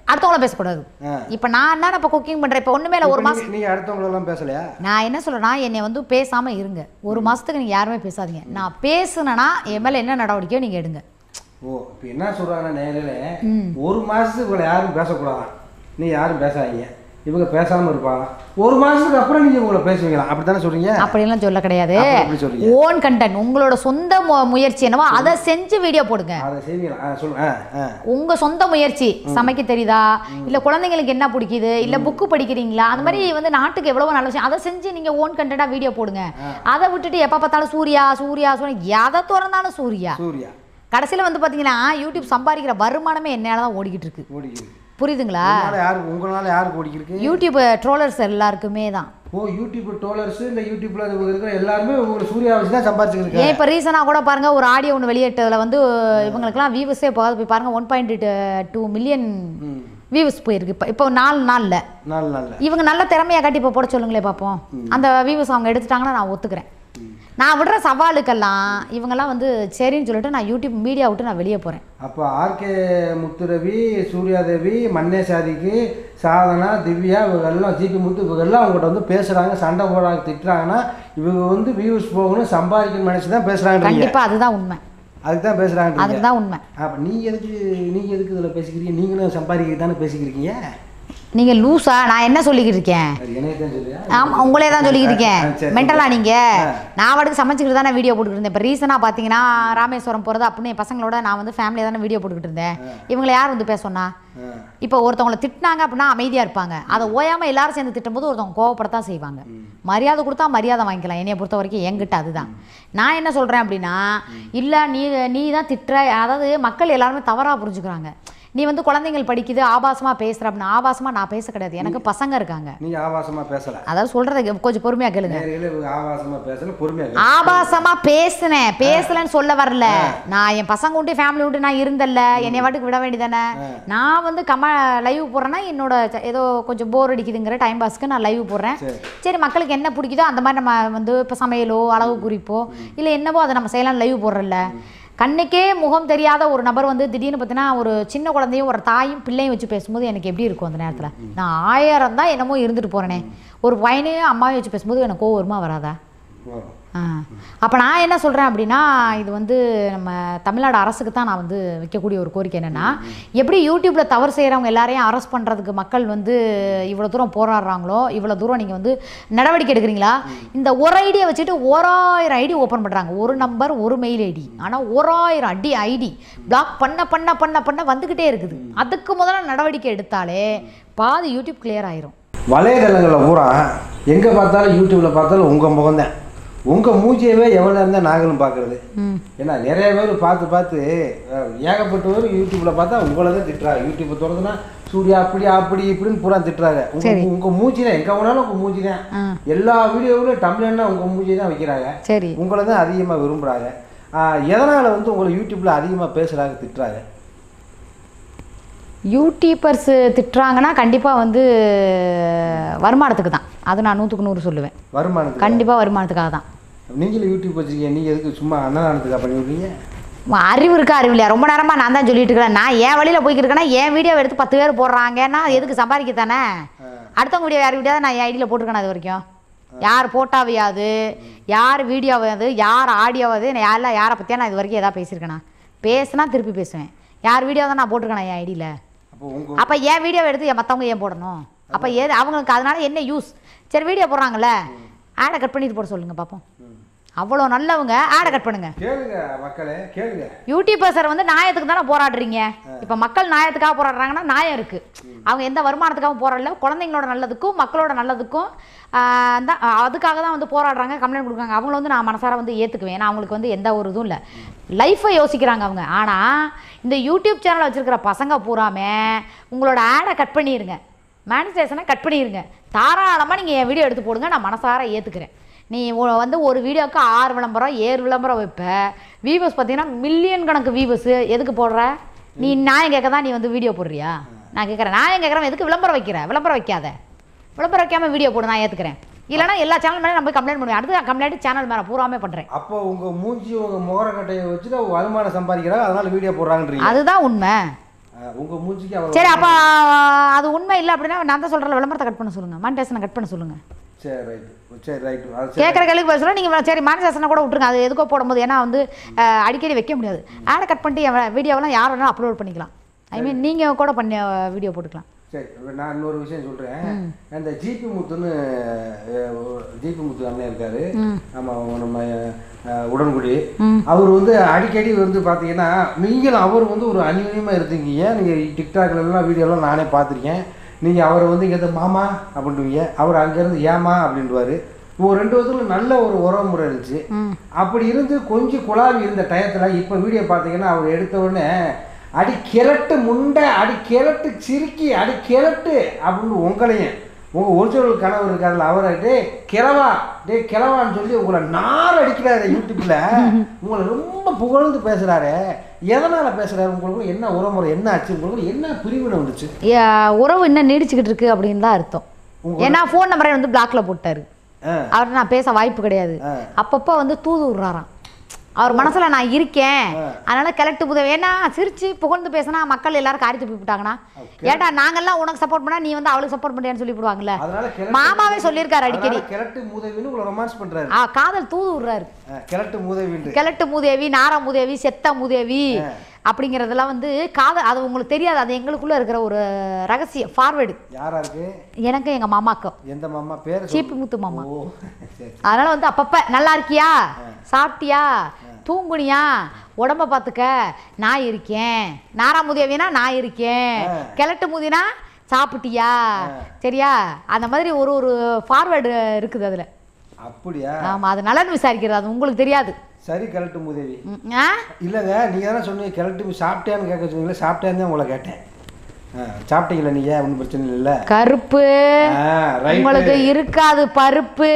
அடுத்தவங்கள பேசக்கூடாது ஆ. இப்போ நான் என்ன இப்போ குக்கிங் பண்ணுறேன் இப்போ ஒன்றுமே இல்லை ஒரு இப்ப மாதம் நீங்க- நீங்க அடுத்தவங்களெல்லாம் பேசலையா நான் என்ன சொல்கிறேன்னா என்னை வந்து பேசாமல் இருங்க ஒரு மாதத்துக்கு நீங்கள் யாருமே பேசாதீங்க நான் பேசுனேன்னா என் மேலே என்ன நடவடிக்கையோ நீங்கள் எடுங்க ஓ இப்போ என்ன சொல்றாங்கன்னா நேரில் ஒரு மாசத்துக்கு இவங்களை யாரும் பேசக்கூடாதான் நீ யாரும் பேசாதீங்க இவங்க பேசாம இருப்பாங்க ஒரு மாசத்துக்கு அப்புறம் நீங்க உங்களை பேசுவீங்களா அப்படி தானே சொல்றீங்க அப்படிலாம் சொல்ல கிடையாது அப்ப எப்படி சொல்றீங்க? ஓன் கண்டென்ட் உங்களோட சொந்த மு- முயற்சி என்னவோ அதை செஞ்சு வீடியோ போடுங்க அதை செய்வீங்களா ஆ சொல்லுங்க ஆ ஆ உங்க சொந்த முயற்சி சமைக்க தெரியுதா இல்ல குழந்தைங்களுக்கு என்ன பிடிக்குது இல்ல புக்கு படிக்கிறீங்களா அந்த மாதிரி வந்து நாட்டுக்கு எவ்வளவு நல்ல விஷயம் அதை செஞ்சு நீங்க ஓன் கண்டென்ட்டா வீடியோ போடுங்க அதை விட்டுட்டு எப்ப பார்த்தாலும் சூர்யா சூர்யா சூர்யா எதை திறந்தாலும் சூர்யா சூர்யா கடைசியில வந்து பாத்தீங்கன்னா யூடியூப் சம்பாதிக்கிற வருமானமே என்னால தான் ஓடிக்கிட்டு இருக்கு ஓடிக்கிருக்கு புரியுதுங்களா உங்களால யாருக்கு உங்களால யாருக்கு ஓடிக்கிருக்கு யூடியூப் ட்ரோலர்ஸ் எல்லாருக்குமே தான் ஓ யூடியூப் டோலர்ஸ் இந்த யூடியூப்ல இருக்கிற எல்லாருமே உங்களுக்கு சூர்யா வச்சு தான் சம்பாதிச்சிருக்காங்க ஏன் இப்போ ரீசனாக கூட பாருங்க ஒரு ஆடியோ ஒன்று வெளியிட்டதுல வந்து இவங்களுக்குலாம் வியூவஸே போகாது போய் பாருங்க ஒன் பாயிண்ட் டூ மில்லியன் ம் வியூவஸ் போயிருக்கு இப்போ இப்போ நாலு நாளில் நாலு நாள்ல இவங்க நல்ல திறமையை காட்டி இப்போ போட சொல்லுங்களே பார்ப்போம் அந்த வியூவர்ஸ் அவங்க எடுத்துட்டாங்கன்னா நான் ஒத்துக்கிறேன் நான் விடுற சவாலுக்கெல்லாம் இவங்கெல்லாம் வந்து சரின்னு சொல்லிட்டு நான் யூடியூப் மீடியா விட்டு நான் வெளியே போகிறேன் அப்போ ஆர்கே முத்துரவி சூர்யாதேவி மன்னேசாதிக்கு சாதனா திவ்யா இவங்கெல்லாம் ஜிபி முத்து இவங்கெல்லாம் அவங்ககிட்ட வந்து பேசுகிறாங்க சண்டை போடுறாங்க திட்டுறாங்கன்னா இவங்க வந்து வியூஸ் போகணும் சம்பாதிக்கணும்னு நினச்சி தான் பேசுகிறாங்க கண்டிப்பாக அதுதான் உண்மை அதுக்கு தான் பேசுகிறாங்க அதுக்கு தான் உண்மை அப்போ நீங்கள் எதுக்கு நீங்கள் எதுக்கு இதில் பேசிக்கிறீங்க நீங்களும் சம்பாதிக்க தானே பேசிக்கிறீங்க நீங்கள் லூஸா நான் என்ன சொல்லிக்கிட்டு இருக்கேன் அது என்னைய தான் சொல்லியா ஆமாம் உங்களே தான் சொல்லிக்கிட்டு ஆ, இருக்கேன் சரி, மென்டலா சரி. நீங்கள் ஆ. நான் வாட்டுக்கு சமைச்சிக்கிட்டு தானே வீடியோ போட்டுக்கிட்டு இருந்தேன் இப்போ ரீசனாக பார்த்தீங்கன்னா ராமேஸ்வரம் போகிறது அப்படின்னு என் பசங்களோட நான் வந்து ஃபேமிலியாக தானே வீடியோ போட்டுக்கிட்டு இருந்தேன் இவங்களை யார் வந்து பேச சொன்னா ஆ இப்போ ஒருத்தவங்கள திட்டினாங்க அப்படின்னா அமைதியாக இருப்பாங்க அதை ஓயாமல் எல்லாரும் சேர்ந்து திட்டும்போது ஒருத்தவங்க கோவப்படத்தான் செய்வாங்க மரியாதை கொடுத்தா மரியாதை வாங்கிக்கலாம் என்னைய பொறுத்த வரைக்கும் என்கிட்ட அதுதான் நான் என்ன சொல்கிறேன் அப்படின்னா இல்லை நீ நீ தான் திட்டுற அதாவது மக்கள் எல்லாருமே தவறாக புரிஞ்சுக்கிறாங்க நீ வந்து குழந்தைங்கள் படிக்குது ஆபாசமாக பேசுகிற அப்படின்னா ஆபாசமாக நான் பேச கிடையாது எனக்கு பசங்க இருக்காங்க நீங்கள் ஆபாசமாக பேசலை அதாவது சொல்கிறத கொஞ்சம் பொறுமையாக கேளுங்க நேரில் இவங்க ஆபாசமாக பேசல பொறுமையாக ஆபாசமா பேசுனேன் பேசலன்னு சொல்ல வரல நான் என் பசங்க உண்டு ஃபேமிலி உண்டு நான் இருந்தல்ல என்னை வாட்டுக்கு விட வேண்டியதானே நான் வந்து கம லைவ் போடுறேன்னா என்னோட ச- ஏதோ கொஞ்சம் போர் அடிக்குதுங்கிற டைம் பாஸ்க்கு நான் லைவ் போடுறேன் சரி. சரி மக்களுக்கு என்ன பிடிக்குதோ அந்த மாதிரி நம்ம வந்து இப்போ சமையலோ அளவு குறிப்போ இல்லை என்னவோ அதை நம்ம செய்யலாம் லைவ் போடுறல கண்ணுக்கே முகம் தெரியாத ஒரு நபர் வந்து திடீர்னு பார்த்தீங்கன்னா ஒரு சின்ன குழந்தையும் ஒரு தாயும் பிள்ளையும் வச்சு பேசும்போது எனக்கு எப்படி இருக்கும் அந்த நேரத்தில் நான் ஆயிரம் தான் என்னமோ இருந்துட்டு போகிறேனே ஒரு பையனையும் அம்மாவையும் வச்சு பேசும்போது எனக்கு கோவம் வருமா வராதா வரும் ஆ அப்போ நான் என்ன சொல்கிறேன் அப்படின்னா இது வந்து நம்ம தமிழ்நாடு அரசுக்கு தான் நான் வந்து வைக்கக்கூடிய ஒரு கோரிக்கை என்னென்னா எப்படி யூடியூப்பில் தவறு செய்கிறவங்க எல்லாரையும் அரெஸ்ட் பண்ணுறதுக்கு மக்கள் வந்து இவ்வளோ தூரம் போராடுறாங்களோ இவ்வளோ தூரம் நீங்கள் வந்து நடவடிக்கை எடுக்கிறீங்களா இந்த ஒரு ஐடியை வச்சுட்டு ஓராயிரம் ஐடி ஓப்பன் பண்ணுறாங்க ஒரு நம்பர் ஒரு மெயில் ஐடி ஆனால் ஓராயிரம் அடி ஐடி பிளாக் பண்ண பண்ண பண்ண பண்ண வந்துக்கிட்டே இருக்குது அதுக்கு முதல்ல நடவடிக்கை எடுத்தாலே பாதி யூடியூப் கிளியர் ஆயிரும் வலைதளங்களில் பூரா எங்கே பார்த்தாலும் யூடியூப்பில் பார்த்தாலும் உங்கள் முகம்தான் உங்கள் மூஞ்சியவே எவ்வளோ இருந்தால் நாங்களும் பார்க்குறது ம் ஏன்னா நிறைய பேர் பார்த்து பார்த்து அஹ், ஏகப்பட்டவர் யூடியூப்பில் பார்த்தா உங்களை தான் திட்டுறாங்க யூடியூப்பை திறந்துனா சூர்யா அப்படி அப்படி இப்படின்னு பூரா திட்டுறாங்க சரி. உங்கள் உங்கள் மூஞ்சி தான் எங்கே வேணாலும் உங்கள் மூஞ்சி தான் ஆ எல்லா வீடியோவிலும் டம்ளர்னா உங்கள் மூஞ்சி தான் வைக்கிறாங்க சரி உங்களை தான் அதிகமாக விரும்புகிறாங்க எதனால் வந்து உங்களை யூடியூப்பில் அதிகமாக பேசுகிறாங்க திட்டுறாங்க யூடியூபர்ஸ் திட்டுறாங்கன்னா கண்டிப்பாக வந்து வருமானத்துக்கு தான் அது நான் நூற்றுக்கு நூறு சொல்லுவேன் வருமானத்துக்கு கண்டிப்பாக வருமானத்துக்காக தான் நீங்களும் யூடியூப் வச்சுருக்கீங்க நீங்கள் எதுக்கு சும்மா அன்னதானத்துக்காக பண்ணி விட்றீங்க உன் அறிவு இருக்கா அறிவு இல்லையா ரொம்ப நேரமாக நான் தான் சொல்லிட்டு இருக்கிறேன் நான் என் வழியில் போய்க்கிட்டு இருக்கேன்னா என் வீடியோ எடுத்து பத்து பேர் போடுறாங்கன்னா எதுக்கு சம்பாதிக்க தானே அடுத்தவங்க வீடியோ யார் வீடியோ நான் என் ஐடியில் போட்டிருக்கேன் அது வரைக்கும் யார் போட்டாவையாது யார் வீடியோவாது யார் ஆடியோவாது நான் யாரெல்லாம் யாரை பற்றியா நான் இது வரைக்கும் எதாவது பேசியிருக்கேனா பேசுனா திருப்பி பேசுவேன் யார் வீடியோ தான் நான் போட்டிருக்கேன் என் ஐடியில் அப்போ உங்கள் அப்போ என் வீடியோ எடுத்து மற்றவங்க ஏன் போடணும் அப்போ ஏது அவங்களுக்கு அதனால என்ன யூஸ் சரி வீடியோ போடுறாங்கல்ல ஆடை கட் பண்ணிட்டு போட சொல்லுங்க பார்ப்போம் அவ்வளோ நல்லவங்க ஆடை கட் பண்ணுங்க கேளுங்க மக்களே கேளுங்க யூடியூபர்ஸர் வந்து நியாயத்துக்கு தானே போராடுறீங்க இப்போ மக்கள் நியாயத்துக்காக போராடுறாங்கன்னா நியாயம் இருக்கு அவங்க எந்த வருமானத்துக்காகவும் போராடல குழந்தைங்களோட நல்லதுக்கும் மக்களோட நல்லதுக்கும் ஆஹ் தான் அதுக்காக தான் வந்து போராடுறாங்க கம்ப்ளைண்ட் கொடுக்குறாங்க அவங்கள வந்து நான் மனசார வந்து ஏற்றுக்குவேன் ஏன்னா அவங்களுக்கு வந்து எந்த ஒரு இதுவும் இல்லை லைஃப்பை யோசிக்கிறாங்க அவங்க ஆனால் இந்த யூடியூப் சேனல் வச்சிருக்கிற பசங்க பூராமே உங்களோட ஆடை கட் பண்ணிடுங்க மேனிஸ்டேஷனை கட் பண்ணிடுங்க தாராளமாக நீங்கள் என் வீடியோ எடுத்து போடுங்க நான் மனசார ஏற்றுக்கிறேன் நீ ஒ- வந்து ஒரு வீடியோவுக்கு ஆறு விளம்பரம் ஏழு விளம்பரம் வைப்ப வியூவர்ஸ் பார்த்தீங்கன்னா மில்லியன் கணக்கு வியூவர்ஸ் எதுக்கு போடுற நீ நியாயம் கேட்க தான் நீ வந்து வீடியோ போடுறியா நான் கேட்குறேன் நியாயம் கேட்குறேன் எதுக்கு விளம்பரம் வைக்கிற விளம்பரம் வைக்காத விளம்பரம் வைக்காம வீடியோ போடு நான் ஏற்றுக்கிறேன் இல்லைனா எல்லா சேனல் மேலே நான் போய் கம்ப்ளைண்ட் பண்ணுவேன் அடுத்து கம்ப்ளைண்ட் சேனல் மேலே பூராமே பண்ணுறேன் அப்போ உங்கள் மூஞ்சி உங்கள் முகரக்கட்டையை வச்சுட்டு அவங்க வருமானம் சம்பாதிக்கிறாங்க அதனால வீடியோ போடுறாங்கன்றீங்க அதுதான் உண்மை ஆ அஹ், உங்க மூஞ்சிக்கு அவர் சரி அப்போ அது உண்மை இல்லை அப்படின்னா நான் தான் சொல்கிறேன் விளம்பரத்தை கட் பண்ண சொல்லுங்கள் மானிட்டேஷனை கட் பண்ண சொல்லுங்கள் சரி ரைட்டு சரி ரைட்டு அது சரி கேட்குற கேள்விக்கு பதில் சொல்ல நீங்கள் சரி மானிட்டேஷனை கூட விட்டுருங்க அது எதுக்கோ போடும்போது ஏன்னா வந்து அஹ், அடிக்கடி வைக்க முடியாது ஆடை கட் பண்ணிட்டு என் வீடியோவெல்லாம் யார் வேணாலும் அப்லோட் பண்ணிக்கலாம் ஐ மீன் நீங்கள் கூட பண்ண வீடியோ போட்டுக்கலாம் சரி இப்ப நான் இன்னொரு விஷயம் சொல்றேன் அந்த ஜிபி முத்துன்னு அஹ், ஒரு ஜிபி முத்து அண்ணன் இருக்காரு ஆமா அவங்க நம்ம அஹ், உடன்குடி அவர் வந்து அடிக்கடி வந்து பார்த்தீங்கன்னா நீங்களும் அவர் வந்து ஒரு அந்யூன்யமாக இருந்தீங்க நீங்கள் டிக்டாக்ல எல்லாம் வீடியோலாம் நானே பார்த்துருக்கேன் நீங்கள் அவரை வந்து இங்கே மாமா அப்படின்ட்டுவீங்க அவர் அங்கேருந்து ஏமா அப்படின்டுவாரு இப்போ ரெண்டு வருஷத்துல நல்ல ஒரு உறவு முறை இருந்துச்சு அப்படி இருந்து கொஞ்சம் குழாவி இருந்த டயத்தில் இப்போ வீடியோ பார்த்தீங்கன்னா அவர் எடுத்த உடனே அடி கிழட்டு முண்டை அடி கிழட்டு சிரிக்கி அடி கிழட்டு அப்படின்னு உங்களையும் உங்கள் ஒரிஜினல் கனவு இருக்காதுல்ல அவரை டே கிழவா டே கிழவான்னு சொல்லி உங்களை நார் அடிக்கிறாரு யூடியூப்பில் உங்களை ரொம்ப புகழ்ந்து பேசுகிறாரு எதனால் பேசுகிறாரு உங்களுக்கு என்ன உறவுமுறை என்ன ஆச்சு உங்களுக்கு என்ன பிரிவினை வந்துச்சு ஏ- உறவு இன்னும் நீடிச்சுக்கிட்டு இருக்கு அப்படின்னு தான் அர்த்தம் ஏன்னா ஃபோன் நம்பரை வந்து பிளாக்ல போட்டாரு ஆ அவர் நான் பேச வாய்ப்பு கிடையாது ஆ. அப்பப்போ வந்து தூது விடுறாராம் அவர் மனசுல நான் இருக்கேன் அதனால கிழட்டு புதவி ஏன்னா சிரிச்சு புகழ்ந்து பேசினா மக்கள் எல்லாரும் காரி துப்பி விட்டாங்கன்னா ஏட்டா நாங்கெல்லாம் உனக்கு சப்போர்ட் பண்ணா நீ வந்து அவளுக்கு சப்போர்ட் பண்ணியான்னு சொல்லி போடுவாங்கல்ல அதனால கிழட்டு மாமாவே சொல்லியிருக்காரு அடிக்கடி அதனால கிழட்டு மூதவின்னு உங்களை ரொமான்ஸ் பண்ணுறாரு ஆ, காதல் தூது விடுறாரு கிழட்டு மூதவின்னு கிழட்டு மூதேவி நாரா மூதேவி செத்த மூதேவி அப்படிங்கிறதெல்லாம் வந்து காதல் அது உங்களுக்கு தெரியாது அது எங்களுக்குள்ள இருக்கிற ஒரு ரகசியம் ஃபார்வேர்டு யாரா இருக்கு எனக்கு எங்க மாமாக்கும் எந்த மாமா பேர் சொல்லு. சீப்பு முத்து மாமா ஓ சரி அதனால வந்து அப்பப்ப நல்லா இருக்கியா சாப்பிட்டியா தூங்குனியா உடம்ப பார்த்துக்க நான் இருக்கேன் நாரா முதியவினா நான் இருக்கேன் கிழட்டு முதினா சாப்பிட்டியா சரியா அந்த மாதிரி ஒரு ஒரு ஃபார்வேர்டு இருக்குது அதுல அப்படியா ஆமா அது நலன் விசாரிக்கிறது அது உங்களுக்கு தெரியாது சரி கிழட்டு மூதேவி ம், ஆ இல்லைங்க நீங்கள் தானே சொன்னீங்க கிழட்டு சாப்பிட்டியான்னு கேட்க சொன்னீங்களே சாப்பிட்டேன்னு தான் உங்களை கேட்டேன் ஆ சாப்பிட்டீங்களா நீங்கள் ஒன்றும் பிரச்சனை இல்லைல்ல கருப்பு ஆ ரைட்டு உங்களுக்கு இருக்காது பருப்பு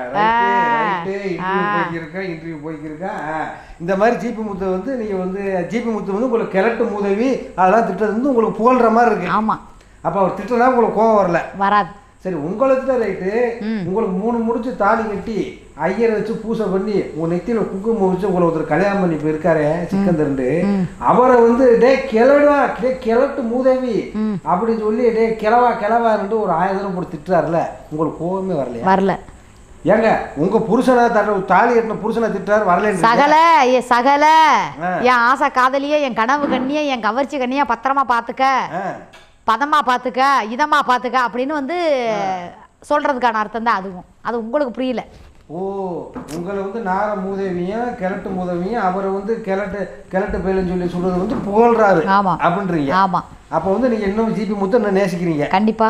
இன்டர்வியூ போய்க்கிருக்கேன் இன்டர்வியூ போய்க்கிருக்கேன் இந்த மாதிரி ஜிபி முத்து வந்து நீங்கள் வந்து ஜிபி முத்து வந்து உங்களுக்கு கிழட்டு மூதவி அதெல்லாம் திட்டது வந்து உங்களுக்கு புகழ்ற மாதிரி இருக்கு ஆமா அப்போ அவர் திட்டனா உங்களுக்கு கோவம் வரல வராது சரி உங்களுக்கு தான் ரைட்டு உங்களுக்கு மூணு முடிச்சு தாலி கட்டி ஐயரை வச்சு பூசை பண்ணி உங்க நெத்தியில குங்குமம் வச்சு உங்களை ஒருத்தர் கல்யாணம் பண்ணி இப்போ இருக்காரு சிக்கந்தரண்டு அவரை வந்து டே கிளடா டே கிழட்டு மூதேவி அப்படின்னு சொல்லி டே கிளவா கிளவான்ட்டு ஒரு ஆயிரம் தடவை போட்டு திட்டுறாருல உங்களுக்கு கோவமே வரலையா வரல ஏங்க உங்க புருஷனை தட்ட தாலி கட்டின புருஷனை திட்டுறாரு வரலன்னு சகல ஏ சகல ஆ. என் ஆசை காதலியே என் கனவு கண்ணியே என் கவர்ச்சி கண்ணியா பத்திரமா பாத்துக்க ஆ, பதமா பாத்துக்க இதமா பாத்துக்க அப்படின்னு வந்து சொல்றதுக்கான அர்த்தம் தான் அதுவும் அது உங்களுக்கு புரியல ஓ உங்களை வந்து நார மூதேவியும் கிழட்டு மூதவியும் அவரை வந்து கிழட்டு கிழட்டு பயிலுன்னு சொல்லி சொல்றது வந்து புகழ்றாரு ஆமா. அப்படின்றீங்க ஆமா அப்போ வந்து நீங்க இன்னும் ஜிபி முத்து இன்னும் நேசிக்கிறீங்க கண்டிப்பா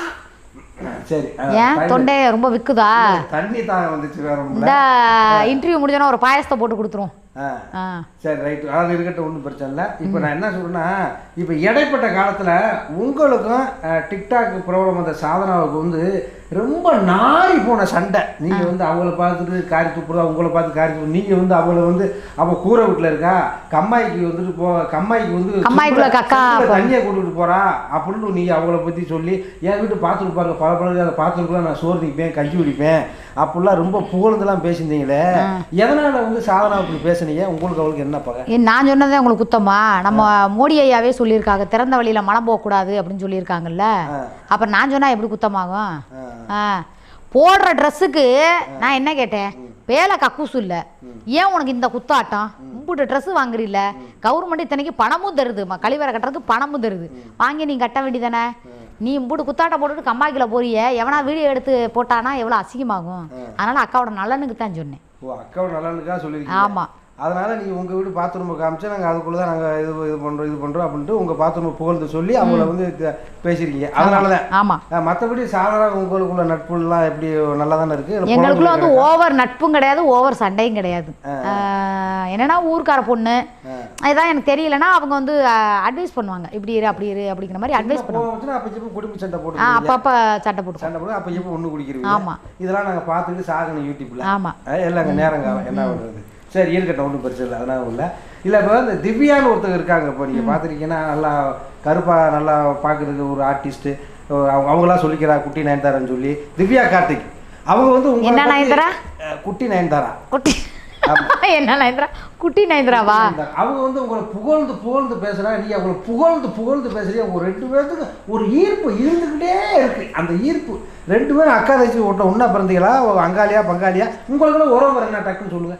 சரி ஆ, ஏன் தண்ணி- தொண்டை ரொம்ப விக்குதா தண்ணி தாங்க வந்துச்சு வேற ஒண்ணும் இந்த இல்ல. இன்டர்வியூ முடிஞ்சோன்னா ஒரு பாயசத்தை போட்டு கொடுத்துரும் ஆ ஆ சரி ரைட் அது இருக்கட்டும் ஒன்றும் பிரச்சனை இல்லை இப்போ நான் என்ன சொல்றேன்னா இப்போ இடைப்பட்ட காலத்தில் உங்களுக்கும் அஹ், டிக்டாக் பிரபலம் அந்த சாதனாவுக்கு வந்து ரொம்ப நாரி போன சண்டை நீங்கள் வந்து அவங்கள பார்த்துட்டு காரி துப்புறதா உங்களை பார்த்து காரி துப்பு நீங்கள் வந்து அவளை வந்து அவள் கூரை வீட்டில் இருக்கா கம்மாய்க்கு வந்துட்டு போ கம்மாய்க்கு வந்து கம்மாய்க்குள்ள கக்கா செம்புல தண்ணியை கொண்டுட்டு போறா அப்படின்னு நீங்கள் அவங்கள பற்றி சொல்லி என் வீட்டு பார்த்துட்டு பாருங்க பல பல அதை பார்த்துருக்கலாம் நான் சோறு நிற்பேன் கஞ்சி குடிப்பேன் அப்படிலாம் ரொம்ப புகழ்ந்துலாம் பேசியிருந்தீங்களே எதனால் வந்து சாதனா அப்படி பேசுனீங்க உங்களுக்கு அவளுக்கு என்ன பகை ஏன் நான் சொன்னதே உங்களுக்கு குத்தமா நம்ம மோடி ஐயாவே சொல்லியிருக்காங்க திறந்த வழியில மனம் போகக்கூடாது அப்படின்னு சொல்லியிருக்காங்கல்ல அப்ப நான் சொன்னா எப்படி குத்தமாகும் ஆ போடுற ட்ரெஸ்ஸுக்கு நான் என்ன கேட்டேன் வேலை கக்கூசு இல்ல ஏன் உனக்கு இந்த குத்தாட்டம் உங்கள்கிட்ட ட்ரெஸ் வாங்குறீல்ல கவர்மெண்ட் இத்தனைக்கு பணமும் தருது ம- கழிவறை கட்டுறதுக்கு பணமும் தருது வாங்கி நீ கட்ட வேண்டியதானே நீ இம்புட்டு குத்தாட்டம் போட்டுட்டு கம்மாய்க்குள்ள போறிய எவனா வீடியோ எடுத்து போட்டானா எவ்வளோ அசிங்கமாகும் அதனால அக்காவோட நல்லனுக்கு தான் சொன்னேன் ஓ அக்காவோட நலனுக்காக சொல்லியிருக்கீங்க ஆமா அதனால நீங்கள் உங்கள் வீடு பாத்ரூமை காமிச்சு நாங்கள் அதுக்குள்ளே தான் நாங்கள் இது இது பண்ணுறோம் இது பண்ணுறோம் அப்படின்ட்டு உங்கள் பாத்ரூமை புகழ்ந்து சொல்லி அவங்கள வந்து த- பேசியிருக்கீங்க அதனால தான் ஆமா மற்றபடி சாதாரண உங்களுக்குள்ள நட்புலாம் எப்படி நல்லா தானே இருக்குது எங்களுக்குள்ள வந்து ஓவர் நட்பும் கிடையாது ஓவர் சண்டையும் கிடையாது ஆஹ் என்னன்னா ஊர்க்கார பொண்ணு இதான் எனக்கு தெரியலன்னா அவங்க வந்து அட்வைஸ் பண்ணுவாங்க இப்படி இரு அப்படி இரு அப்படிங்கிற மாதிரி அட்வைஸ் பண்ணுவாங்க போச்சுன்னா அப்போ இப்போ குடும்ப சண்டை ஆ, போட்டு அப்பப்ப சட்டை போட்டு சண்டை போட்டு அப்போ இப்போ ஒன்று குடிக்கிறீங்க ஆமா. இதெல்லாம் நாங்கள் பார்த்துட்டு சாகணும் யூடியூப்ல ஆமா அஹ் எல்லாங்க நேரம் காலம் என்ன பண்ணுறது சரி இருக்கட்டும் ஒன்றும் பிரச்சனை இல்லை அதனால இல்லை இல்லை இப்போ இந்த திவ்யான்னு ஒருத்தங்க இருக்காங்க இப்போ நீங்கள் பார்த்துருக்கீங்கன்னா நல்லா கருப்பாக நல்லா பார்க்குறதுக்கு ஒரு ஆர்டிஸ்ட்டு அவங்க அவங்களாம் சொல்லிக்கிறா குட்டி நயன்தாரான்னு சொல்லி திவ்யா கார்த்திக் அவங்க வந்து உங்களை என்ன பத்தி- நயன்தாரா? அஹ் குட்டி நயன்தாரா குட்டி என்ன நயன்தரா குட்டி நயன்தராவா அவங்க வந்து உங்களை புகழ்ந்து புகழ்ந்து பேசுகிறாங்க நீ அவங்களை புகழ்ந்து புகழ்ந்து பேசுறீங்க உங்க ரெண்டு பேர்த்துக்கு ஒரு ஈர்ப்பு இருந்துக்கிட்டே இருக்கு அந்த ஈர்ப்பு ரெண்டு பேரும் அக்கா தச்சு ஒட்ட ஒன்றா பிறந்தீங்களா அங்காளியா பங்காளியா உங்களுக்கு உறவு என்ன டக்குன்னு சொல்லுங்க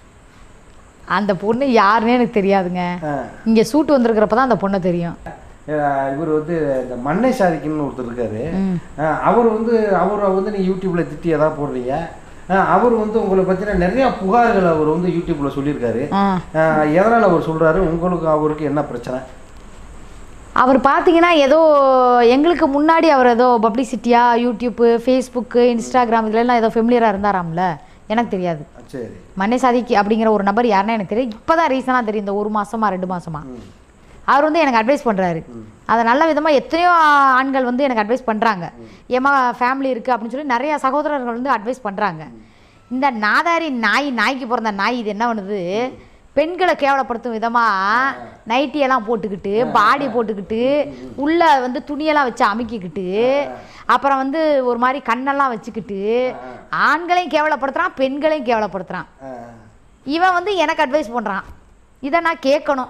அந்த பொண்ணு யாருன்னே எனக்கு தெரியாதுங்க ஆ. இங்க சூட்டு வந்திருக்கிறப்ப தான் அந்த பொண்ணை தெரியும் அஹ் இவர் வந்து இந்த மண்ணை சாதிக்கணும்னு ஒருத்தர் இருக்காரு ம். அஹ் அவர் வந்து அவரை வந்து நீங்கள் யூடியூப்பில் திட்டி எதாவது போடுறீங்க அஹ் அவர் வந்து உங்களை பற்றின நிறையா புகார்கள் அவர் வந்து யூடியூப்பில் சொல்லியிருக்காரு ஆ அஹ் எதனால் அவர் சொல்கிறாரு உங்களுக்கு அவருக்கு என்ன பிரச்சனை அவர் பார்த்தீங்கன்னா ஏதோ எங்களுக்கு முன்னாடி அவர் ஏதோ பப்ளிசிட்டியாக யூடியூப்பு ஃபேஸ்புக்கு இன்ஸ்டாகிராம் இதுலலாம் ஏதோ ஃபெமிலியராக இருந்தாராம்ல எனக்கு தெரியாது சரி மன்னே சாதிக்கு அப்படிங்கிற ஒரு நபர் யாருன்னா எனக்கு தெரியும் இப்போ தான் ரீசனாக தெரியும் இந்த ஒரு மாசமா ரெண்டு மாசமா அவர் வந்து எனக்கு அட்வைஸ் பண்ணுறாரு அதை நல்ல விதமாக எத்தனையோ ஆண்கள் வந்து எனக்கு அட்வைஸ் பண்ணுறாங்க ஏமா ஃபேமிலி இருக்குது அப்படின்னு சொல்லி நிறைய சகோதரர்கள் வந்து அட்வைஸ் பண்ணுறாங்க இந்த நாதாரி நாய் நாய்க்கு பிறந்த நாய் இது என்ன பண்ணுது பெண்களை கேவலப்படுத்தும் விதமாக நைட்டியெல்லாம் போட்டுக்கிட்டு பாடி போட்டுக்கிட்டு உள்ள வந்து துணியெல்லாம் வச்சு அமுக்கிக்கிட்டு அப்புறம் வந்து ஒரு மாதிரி கண்ணெல்லாம் வச்சுக்கிட்டு ஆண்களையும் கேவலப்படுத்துகிறான் பெண்களையும் கேவலப்படுத்துகிறான் அஹ் இவன் வந்து எனக்கு அட்வைஸ் பண்ணுறான் இதை நான் கேட்கணும்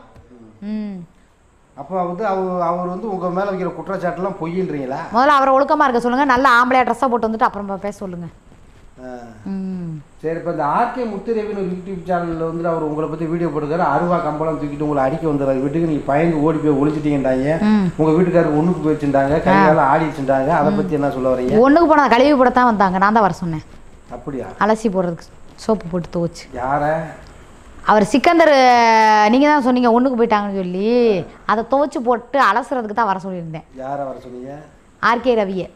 ம் அப்போ வந்து அவர் அவர் வந்து உங்கள் மேலே வைக்கிற குற்றச்சாட்டுலாம் பொய்யின்றீங்களா முதல்ல அவரை ஒழுக்கமாக இருக்க சொல்லுங்கள் நல்ல ஆம்பளையா ட்ரெஸ்ஸை போட்டு வந்துட்டு அப்புறம் பேச சொல்லுங்கள் அஹ் ம் சரி இப்போ இந்த ஆர்கே முத்துரேவின்னு ஒரு யூடியூப் சேனலில் வந்து அவர் உங்களை பற்றி வீடியோ போட்டுக்காரு அருவா கம்பளம் தூக்கிட்டு உங்களை அடிக்க வந்துடுறாரு வீட்டுக்கு நீங்கள் பயந்து ஓடி போய் ஒழிச்சிட்டீங்கன்றாங்க ம் உங்கள் வீட்டுக்காரருக்கு ஒன்றுக்கு போயிடுச்சுட்டாங்க கையால் ஆடி வச்சுட்டாங்க அதை பற்றி என்ன சொல்ல வரீங்க ஒன்றுக்கு போனால் கழுவி போடத்தான் வந்தாங்க நான் தான் வர சொன்னேன் அப்படியா அலசி போடுறதுக்கு சோப்பு போட்டு துவச்சு யாரை அவர் சிக்கந்தர் நீங்கள் தான் சொன்னீங்க ஒன்றுக்கு போயிட்டாங்கன்னு சொல்லி அதை துவைச்சு போட்டு அலசுறதுக்கு தான் வர சொல்லியிருந்தேன் யாரை வர சொன்னீங்க ஆர்கே ரவியை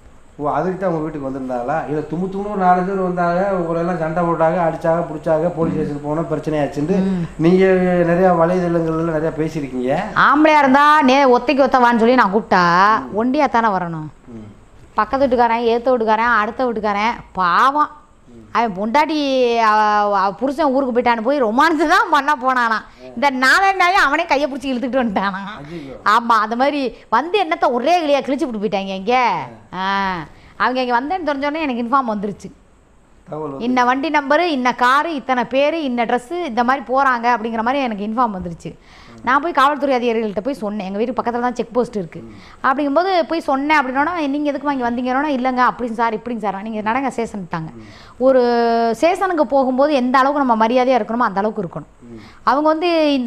ஓ அதுக்கு தான் உங்கள் வீட்டுக்கு வந்திருந்தாங்களா இல்லை தும்மு தும்மு நாலு பேர் வந்தாங்க உங்களெல்லாம் சண்டை போட்டாங்க அடிச்சாங்க பிடிச்சாங்க போலீஸ் ஸ்டேஷன் போனால் பிரச்சனையாச்சுன்னு நீங்கள் நிறையா வலைதளங்கள்ல நிறையா பேசியிருக்கீங்க ஆம்பளையா இருந்தா நே ஒத்தைக்கு ஒத்தவான்னு சொல்லி நான் கூப்பிட்டா ஒண்டியா தானே வரணும் ம் பக்கத்து வீட்டுக்காரன் ஏற்ற வீட்டுக்காரன் அடுத்த வீட்டுக்காரன் பாவம் அவன் பொண்டாட்டி அவ- அவ புருஷன் ஊருக்கு போயிட்டான்னு போய் ரொமான்ஸ் தான் பண்ண போனானா இந்த நாலண்டாவே அவனே கையை பிடிச்சி இழுத்துக்கிட்டு வந்துட்டானா ஐயோ ஆமாம் அந்த மாதிரி வந்து என்னத்த ஒரே கிளியாக கிழிச்சு விட்டு போயிட்டாங்க இங்கே ஆ அவங்க இங்கே வந்தேன்னு தெரிஞ்சோடனே எனக்கு இன்ஃபார்ம் வந்துருச்சு தகவல் வந்து இன்ன வண்டி நம்பரு இன்ன காரு இத்தனை பேர் இன்ன ட்ரெஸ்ஸு இந்த மாதிரி போகிறாங்க அப்படிங்கிற மாதிரி எனக்கு இன்ஃபார்ம் வந்துருச்சு நான் போய் காவல்துறை அதிகாரிகள்கிட்ட போய் சொன்னேன் எங்கள் வீட்டு பக்கத்தில் தான் செக் போஸ்ட் இருக்குது அப்படிங்கும்போது போய் சொன்னேன் அப்படின்னா நீங்கள் எதுக்கு இங்கே வந்தீங்கன்னா இல்லைங்க அப்படின்னு சார் இப்படிங்க சார் நீங்கள் நடங்க சேஷன்ட்டாங்க ஒரு சேஷனுக்கு போகும்போது எந்த அளவுக்கு நம்ம மரியாதையாக இருக்கணுமோ அந்த அளவுக்கு இருக்கணும் அவங்க வந்து இந்த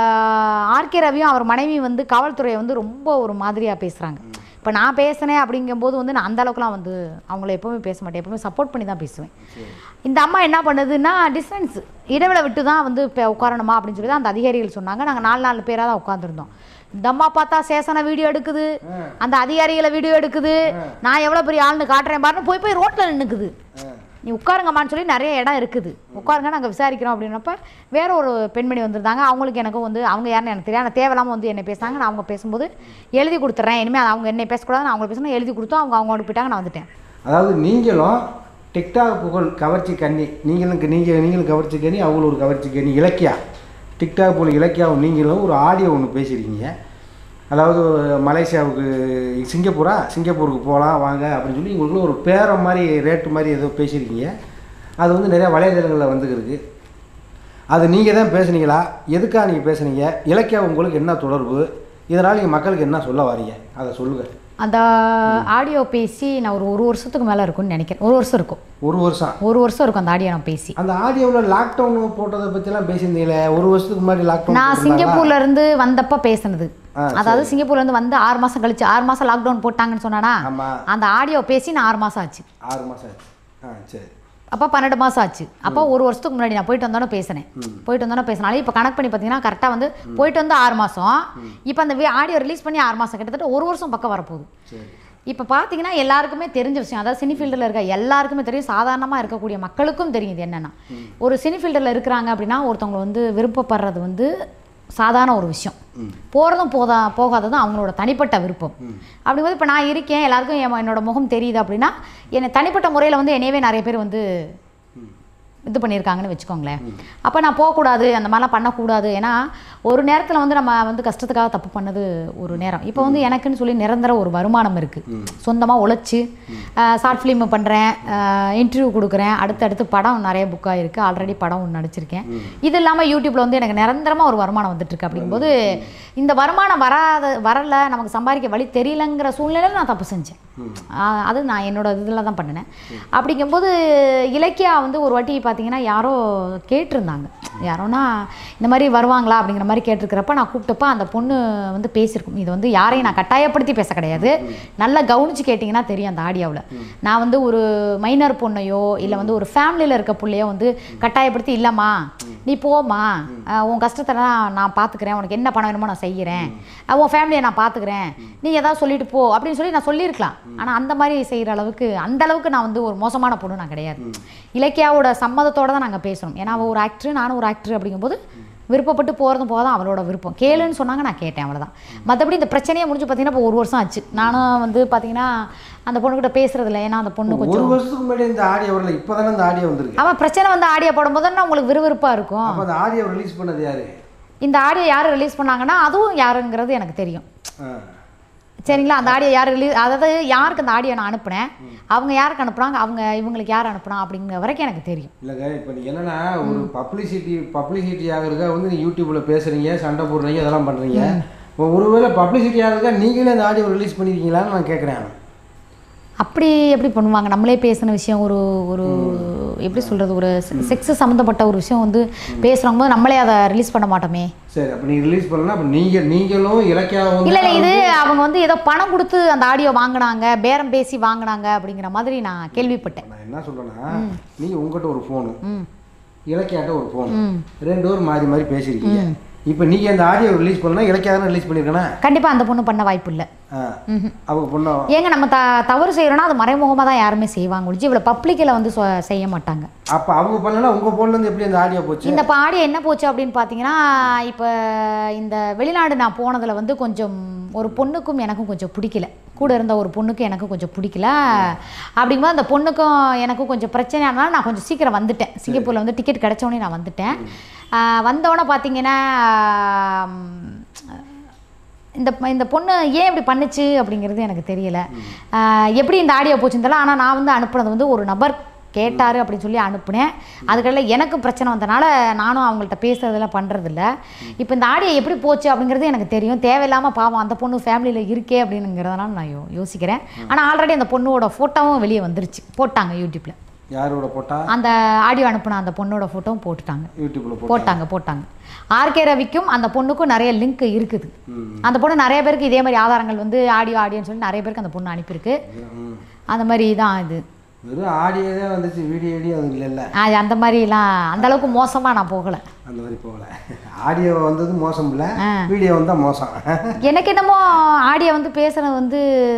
ஆர்கே ரவியும் அவர் மனைவி வந்து காவல்துறையை வந்து ரொம்ப ஒரு மாதிரியாக பேசுகிறாங்க இப்போ நான் பேசினேன் அப்படிங்கும்போது வந்து நான் அந்த அளவுக்குலாம் வந்து அவங்கள எப்பவுமே பேச மாட்டேன் எப்பவுமே சப்போர்ட் பண்ணி தான் பேசுவேன் இந்த அம்மா என்ன பண்ணுதுன்னா டிஸ்டன்ஸ் இடைவெளி விட்டு தான் வந்து இப்போ உட்காரணுமா அப்படின்னு சொல்லி தான் அந்த அதிகாரிகள் சொன்னாங்க நாங்கள் நாலு நாலு பேராக தான் உட்காந்துருந்தோம் இந்த அம்மா பார்த்தா சேசனை வீடியோ எடுக்குது அந்த அதிகாரிகளை வீடியோ எடுக்குது நான் எவ்வளோ பெரிய ஆள்னு காட்டுறேன் பாருன்னு போய் போய் ரோட்டில் நின்றுக்குது நீ உட்காருங்கம்மான்னு சொல்லி நிறைய இடம் இருக்குது உட்காருங்க நாங்கள் விசாரிக்கிறோம் அப்படின்னப்ப வேற ஒரு பெண்மணி வந்திருந்தாங்க அவங்களுக்கு எனக்கும் வந்து அவங்க யாருன்னு எனக்கு தெரியாது தேவையில்லாமல் வந்து என்னை பேசினாங்க நான் அவங்க பேசும்போது எழுதி கொடுத்துட்றேன் இனிமேல் அவங்க என்னை பேசக்கூடாது நான் அவங்களுக்கு பேசணும் எழுதி கொடுத்தோம் அவங்க அவங்க போயிட்டாங்க நான் வந்துட்டேன் அதாவது நீங்களும் டிக்டாக் புகழ் கவர்ச்சி கன்னி நீங்களும் நீங்கள் நீங்களும் கவர்ச்சி கன்னி அவங்களும் ஒரு கவர்ச்சி கன்னி இலக்கியா டிக்டாக் போல் இலக்கியாவும் நீங்களும் ஒரு ஆடியோ ஒன்று பேசியிருக்கீங்க அதாவது மலேசியாவுக்கு சிங்கப்பூரா சிங்கப்பூருக்கு போகலாம் வாங்க அப்படின்னு சொல்லி உங்களுக்குள்ள ஒரு பேரம் மாதிரி ரேட்டு மாதிரி ஏதோ பேசியிருக்கீங்க அது வந்து நிறையா வலைதளங்களில் வந்துருக்கு அது நீங்கள் தான் பேசுனீங்களா எதுக்காக நீங்கள் பேசுனீங்க இலக்கியா உங்களுக்கு என்ன தொடர்பு இதனால் நீங்கள் மக்களுக்கு என்ன சொல்ல வரீங்க அதை சொல்லுங்கள் அந்த ஆடியோ பேசி நான் ஒரு ஒரு வருஷத்துக்கு மேலே இருக்கும்னு நினைக்கிறேன் ஒரு வருஷம் இருக்கும் ஒரு வருஷம் ஒரு வருஷம் இருக்கும் அந்த ஆடியோ நான் பேசி அந்த ஆடியோவில் லாக்டவுன் போட்டதை பற்றிலாம் பேசியிருந்தீங்களே ஒரு வருஷத்துக்கு முன்னாடி லாக்டவுன் நான் சிங்கப்பூர்ல இருந்து வந்தப்ப பேசுனது ஆ, அதாவது சிங்கப்பூர்ல இருந்து வந்து ஆறு மாசம் கழிச்சு ஆறு மாசம் லாக்டவுன் போட்டாங்கன்னு சொன்னானா ஆமாம் அந்த ஆடியோ பேசி நான் ஆறு மாசம் ஆச்சு ஆறு மாதம் ஆச்சு ஆ சரி அப்போ பன்னெண்டு மாசம் ஆச்சு அப்போ ஒரு வருஷத்துக்கு முன்னாடி நான் போயிட்டு வந்தோன்னே பேசினேன் போயிட்டு வந்தோன்னே பேசினாலே இப்போ கணக்கு பண்ணி பார்த்தீங்கன்னா கரெக்டாக வந்து போயிட்டு வந்து ஆறு மாசம் இப்போ அந்த ஆடியோ ரிலீஸ் பண்ணி ஆறு மாசம் கிட்டத்தட்ட ஒரு வருஷம் பக்கம் வரப்போகுது சரி இப்போ பார்த்தீங்கன்னா எல்லாருக்குமே தெரிஞ்ச விஷயம் அதாவது சினி ஃபீல்டில் இருக்க எல்லாருக்குமே தெரியும் சாதாரணமாக இருக்கக்கூடிய மக்களுக்கும் தெரியும் இது என்னென்னா ஒரு சினி ஃபீல்டில் இருக்கிறாங்க அப்படின்னா ஒருத்தவங்க வந்து விருப்பப்படுறது வந்து சாதாரண ஒரு விஷயம் போகிறதும் போதா போகாததும் அவங்களோட தனிப்பட்ட விருப்பம் அப்படிங்கும்போது இப்போ நான் இருக்கேன் எல்லாருக்கும் என் என்னோட முகம் தெரியுது அப்படின்னா என்னை தனிப்பட்ட முறையில் வந்து என்னையவே நிறைய பேர் வந்து இது பண்ணியிருக்காங்கன்னு வச்சுக்கோங்களேன் அப்போ நான் போகக்கூடாது அந்த மாதிரிலாம் பண்ணக்கூடாது ஏன்னா ஒரு நேரத்தில் வந்து நம்ம வந்து கஷ்டத்துக்காக தப்பு பண்ணது ஒரு நேரம் இப்போ வந்து எனக்குன்னு சொல்லி நிரந்தர ஒரு வருமானம் இருக்குது சொந்தமாக உழைச்சி ஷார்ட் ஃபிலிம் பண்ணுறேன் இன்டர்வியூ கொடுக்குறேன் அடுத்தடுத்து படம் நிறைய புக் ஆகிருக்கு ஆல்ரெடி படம் ஒன்று நடிச்சிருக்கேன் இது இல்லாமல் யூடியூப்பில் வந்து எனக்கு நிரந்தரமாக ஒரு வருமானம் வந்துட்டு இருக்கு அப்படிங்கும்போது இந்த வருமானம் வராத வரல நமக்கு சம்பாதிக்க வழி தெரியலங்கிற சூழ்நிலையில் நான் தப்பு செஞ்சேன் ஆஹ் அது நான் என்னோட இதில் தான் பண்ணினேன் அப்படிங்கும்போது இலக்கியா வந்து ஒரு வாட்டி பார்த்தீங்கன்னா யாரோ கேட்டிருந்தாங்க யாரோனா இந்த மாதிரி வருவாங்களா அப்படிங்கிற மாதிரி கேட்டிருக்கிறப்ப நான் கூப்பிட்டப்ப அந்த பொண்ணு வந்து பேசியிருக்கும் இது வந்து யாரையும் நான் கட்டாயப்படுத்தி பேச கிடையாது நல்லா கவனிச்சு கேட்டிங்கன்னா தெரியும் அந்த ஆடியோவில் நான் வந்து ஒரு மைனர் பொண்ணையோ இல்லை வந்து ஒரு ஃபேமிலியில் இருக்க பிள்ளையோ வந்து கட்டாயப்படுத்தி இல்லைம்மா நீ போம்மா அஹ் உன் கஷ்டத்தெல்லாம் நான் பார்த்துக்கிறேன் உனக்கு என்ன பணம் வேணுமோ நான் செய்கிறேன் அஹ் உன் ஃபேமிலியை நான் பார்த்துக்கிறேன் நீ ஏதாவது சொல்லிட்டு போ அப்படின்னு சொல்லி நான் சொல்லியிருக்கலாம் ஆனால் அந்த மாதிரி செய்கிற அளவுக்கு அந்த அளவுக்கு நான் வந்து ஒரு மோசமான பொண்ணு நான் கிடையாது இலக்கியாவோட சம்மதத்தோட தான் நாங்கள் பேசணும் ஏன்னா அவள் ஒரு ஆக்டர் நானும் ஒரு ஆக்டர் அப்படிங்கும்போது விருப்பப்பட்டு போகிறதும் போதும் அவளோட விருப்பம் கேளுன்னு சொன்னாங்க நான் கேட்டேன் அவ்வளோதான் மற்றபடி இந்த பிரச்சனையே முடிஞ்சு பார்த்தீங்கன்னா இப்போ ஒரு வருஷம் ஆச்சு நானும் வந்து பார்த்தீங்கன்னா அந்த பொண்ணுக்கிட்ட பேசுறதில்ல ஏன்னா அந்த பொண்ணு கொஞ்சம் ஒரு வருஷத்துக்கு முன்னாடி இந்த ஆடியோ வரல இப்போ தானே இந்த ஆடியோ வந்திருக்கு அவன் பிரச்சனை வந்து ஆடியோ போடும்போது தான் உங்களுக்கு விறுவிறுப்பாக இருக்கும் அப்போ அந்த ஆடியோ ரிலீஸ் பண்ணது யாரு இந்த ஆடியோ யார் ரிலீஸ் பண்ணாங்கன்னா அதுவும் யாருங்கிறது எனக்கு தெரியும் ஆ. சரிங்களா அந்த ஆடியோ யார் ரிலீஸ் அதாவது யாருக்கு அந்த ஆடியோ நான் அனுப்புனேன் அவங்க யாருக்கு அனுப்புனாங்க அவங்க இவங்களுக்கு யார் அனுப்புனா அப்படிங்கிற வரைக்கும் எனக்கு தெரியும் இல்லைங்க இப்போ நீ என்னன்னா ஒரு பப்ளிசிட்டி பப்ளிசிட்டி ஆகிறதுக்காக வந்து நீ யூடியூப்பில் பேசுகிறீங்க சண்டை போடுறீங்க அதெல்லாம் பண்ணுறீங்க இப்போ ஒருவேளை பப்ளிசிட்டி ஆகிறதுக்காக நீங்களே அந்த ஆடியோ ரிலீஸ் பண்ணியிருக்கீங்களான்னு நான் கேட்குறேன் அப்படி எப்படி பண்ணுவாங்க நம்மளே பேசின விஷயம் ஒரு ஒரு எப்படி சொல்கிறது ஒரு செக்ஸ் சம்மந்தப்பட்ட ஒரு விஷயம் வந்து பேசுகிறவங்க போது நம்மளே அதை ரிலீஸ் பண்ண மாட்டோமே சரி அப்போ நீ ரிலீஸ் பண்ணலாம் அப்போ நீங்கள் நீங்களும் இலக்கியா வந்து இல்லை இல்லை இது அவங்க வந்து ஏதோ பணம் கொடுத்து அந்த ஆடியோ வாங்கினாங்க பேரம் பேசி வாங்கினாங்க அப்படிங்கிற மாதிரி நான் கேள்விப்பட்டேன் நான் என்ன சொல்கிறேன்னா நீங்கள் உங்கள்கிட்ட ஒரு ஃபோனு ம் இலக்கியாட்ட ஒரு ஃபோனு ம் ரெண்டு பேரும் மாறி மாறி பேசியிருக்கீங்க இப்போ நீங்கள் அந்த ஆடியோ ரிலீஸ் பண்ணலாம் இலக்கியா தானே ரிலீஸ் பண்ணியிருக்கேனா கண்டிப்பாக அந்த பொண்ணு பண்ண வாய்ப்பு இல்லை ஆ அவங்க பொண்ணு ஏங்க நம்ம த தவறு செய்கிறோன்னா அது மறைமுகமாக தான் யாருமே செய்வாங்க ஒழிச்சு இவ்வளோ பப்ளிக்கில் வந்து சொ- செய்ய மாட்டாங்க அப்போ அவங்க பண்ணலன்னா உங்கள் ஃபோன்லேருந்து எப்படி அந்த ஆடியோ போச்சு இந்த பாடி என்ன போச்சு அப்படின்னு பார்த்தீங்கன்னா இப்போ இந்த வெளிநாடு நான் போனதில் வந்து கொஞ்சம் ஒரு பொண்ணுக்கும் எனக்கும் கொஞ்சம் பிடிக்கல கூட இருந்த ஒரு பொண்ணுக்கும் எனக்கும் கொஞ்சம் பிடிக்கல அப்படிங்கும்போது அந்த பொண்ணுக்கும் எனக்கும் கொஞ்சம் பிரச்சனை ஆனாலும் நான் கொஞ்சம் சீக்கிரம் வந்துட்டேன் சிங்கப்பூரில் வந்து டிக்கெட் கிடைச்சோடனே நான் வந்துட்டேன் வந்தோடனே பார்த்தீங்கன்னா ஆம், இந்த இந்த பொண்ணு ஏன் இப்படி பண்ணுச்சு அப்படிங்கிறது எனக்கு தெரியல ஆஹ் எப்படி இந்த ஆடியோ போச்சுன்னு தெரியல ஆனால் நான் வந்து அனுப்புனது வந்து ஒரு நபர் கேட்டார் அப்படின்னு சொல்லி அனுப்புனேன் அதுக்கடையில் எனக்கும் பிரச்சனை வந்தனால நானும் அவங்கள்ட்ட பேசுறதெல்லாம் பண்ணுறதில்ல இப்போ இந்த ஆடியோ எப்படி போச்சு அப்படிங்கிறது எனக்கு தெரியும் தேவையில்லாமல் பாவம் அந்த பொண்ணு ஃபேமிலியில் இருக்கே அப்படிங்கிறதுனால நான் யோ யோசிக்கிறேன் ஆனால் ஆல்ரெடி அந்த பொண்ணோட ஃபோட்டோவும் வெளியே வந்துருச்சு போட்டாங்க யூடியூப்பில் யாரோட போட்டா அந்த ஆடியோ அனுப்புன அந்த பொண்ணோட ஃபோட்டோவும் போட்டுட்டாங்க யூடியூப்பில் போட்டா போட்டாங்க போட்டாங்க ஆர்கே ரவிக்கும் அந்த பொண்ணுக்கும் நிறைய லிங்க் இருக்குது ம். அந்த பொண்ணு நிறைய பேருக்கு இதே மாதிரி ஆதாரங்கள் வந்து ஆடியோ ஆடியோன்னு சொல்லி நிறைய பேருக்கு அந்த பொண்ணு அனுப்பியிருக்கு ம். அந்த மாதிரி தான் இது வெறும் ஆடியோ தான் வந்துச்சு வீடியோ வீடியோ அது இல்லைல்ல அது அந்த மாதிரிலாம் அந்த அளவுக்கு மோசமாக நான் போகலை அந்த மாதிரி போகல ஆடியோ வந்தது மோசம் இல்லை ஆ. வீடியோ வந்தால் மோசம் எனக்கு என்னமோ ஆடியோ வந்து பேசுறது வந்து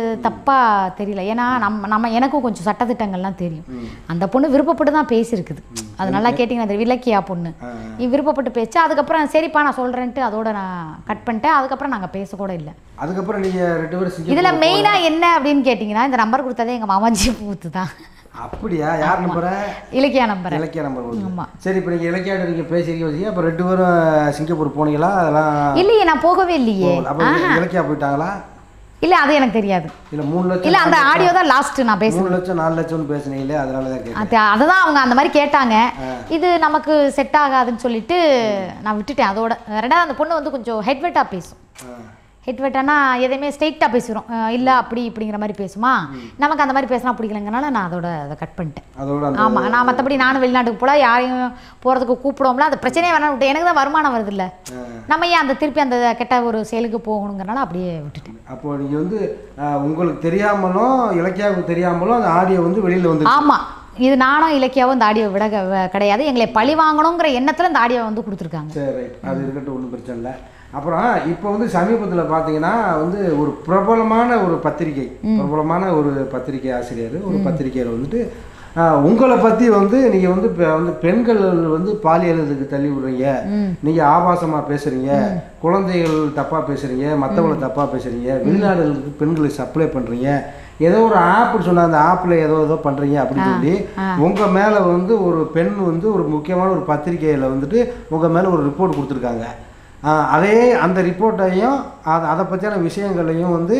தப்பாக தெரியல ஏன்னா நம்ம நம்ம எனக்கும் கொஞ்சம் சட்டத்திட்டங்கள்லாம் தெரியும் அந்த பொண்ணு விருப்பப்பட்டு தான் பேசியிருக்குது அது நல்லா கேட்டிங்கன்னா தெரியும் இலக்கியா பொண்ணு ஆ. நீ விருப்பப்பட்டு பேச்சு அதுக்கப்புறம் சரிப்பா நான் சொல்கிறேன்ட்டு அதோட நான் கட் பண்ணிட்டேன் அதுக்கப்புறம் நாங்கள் பேசக்கூட இல்லை அதுக்கப்புறம் நீங்கள் ரெண்டு பேரும் சிங்கப்பூர் இதில் மெயினாக என்ன அப்படின்னு கேட்டிங்கன்னா இந்த நம்பர் கொடுத்ததே எங்கள் மாமாஜி பூத்து தான் அப்படியா யார் நம்பரை இலக்கியா நம்பர் இலக்கிய நம்பர் கொடுத்து. ஆமா. சரி இப்போ நீங்கள் இலக்கியாட்ட நீங்கள் பேசியிருக்க வச்சீங்க அப்போ ரெண்டு பேரும் சிங்கப்பூர் போனீங்களா அதெல்லாம் இல்லையே நான் போகவே இல்லையே அப்போ இலக்கியா போயிட்டாங்களா இல்லை அது எனக்கு தெரியாது இல்லை மூணு லட்சம் இல்லை அந்த ஆடியோ தான் லாஸ்ட் நான் பேசுனேன் மூணு லட்சம் நாலு லட்சம்னு பேசுனீங்களே அதனால தான் கேட்டேன் அது அதுதான் அவங்க அந்த மாதிரி கேட்டாங்க இது நமக்கு செட் ஆகாதுன்னு சொல்லிட்டு நான் விட்டுட்டேன் அதோட ரெண்டாவது அந்த பொண்ணு வந்து கொஞ்சம் ஹெட்வெட்டாக பேசும் ஆ. ஹெட்வெட்டானா எதையுமே ஸ்ட்ரெயிட்டாக பேசிடும் இல்லை அப்படி இப்படிங்கிற மாதிரி பேசுமா நமக்கு அந்த மாதிரி பேசினா பிடிக்கலங்கனால நான் அதோட அதை கட் பண்ணிட்டேன் அதோட அந்த ஆமாம் நான் மற்றபடி நானும் வெளிநாட்டுக்கு போல யாரையும் போகிறதுக்கு கூப்பிடுவோம்ல அது பிரச்சனையே வேணாம் விட்டு எனக்கு தான் வருமானம் வருது இல்லை நம்ம ஏன் அந்த திருப்பி அந்த கெட்ட ஒரு செயலுக்கு போகணுங்கிறனால அப்படியே விட்டுட்டேன் அப்போ நீங்கள் வந்து ஆ, உங்களுக்கு தெரியாமலும் இலக்கியாவுக்கு தெரியாமலும் அந்த ஆடியோ வந்து வெளியில் வந்து ஆமாம் இது நானும் இலக்கியாவும் இந்த ஆடியோ விட க- கிடையாது எங்களை பழி வாங்கணுங்கிற எண்ணத்தில் இந்த ஆடியோவை வந்து கொடுத்துருக்காங்க சரி ரைட் அது இருக்கட்டும் ஒன்றும் பிரச்சனை இல்லை அப்புறம் இப்போ வந்து சமீபத்தில் பார்த்தீங்கன்னா வந்து ஒரு பிரபலமான ஒரு பத்திரிகை பிரபலமான ஒரு பத்திரிகை ஆசிரியர் ஒரு பத்திரிகையில் வந்துட்டு ஆஹ், உங்களை பற்றி வந்து நீங்கள் வந்து இப்போ வந்து பெண்கள் வந்து பாலியல் இதுக்கு தள்ளி விடுறீங்க நீங்கள் ஆபாசமாக பேசுகிறீங்க குழந்தைகள் தப்பாக பேசுகிறீங்க மற்றவங்களை தப்பாக பேசுகிறீங்க வெளிநாடுகளுக்கு பெண்களை சப்ளை பண்ணுறீங்க ஏதோ ஒரு ஆப்னு சொன்ன அந்த ஆப்பில் ஏதோ ஏதோ பண்ணுறீங்க அப்படின்னு சொல்லி உங்கள் மேலே வந்து ஒரு பெண் வந்து ஒரு முக்கியமான ஒரு பத்திரிக்கையில் வந்துட்டு உங்கள் மேலே ஒரு ரிப்போர்ட் கொடுத்துருக்காங்க ஆஹ் அதே அந்த ரிப்போர்ட்டையும் அதை அதை பற்றியான விஷயங்களையும் வந்து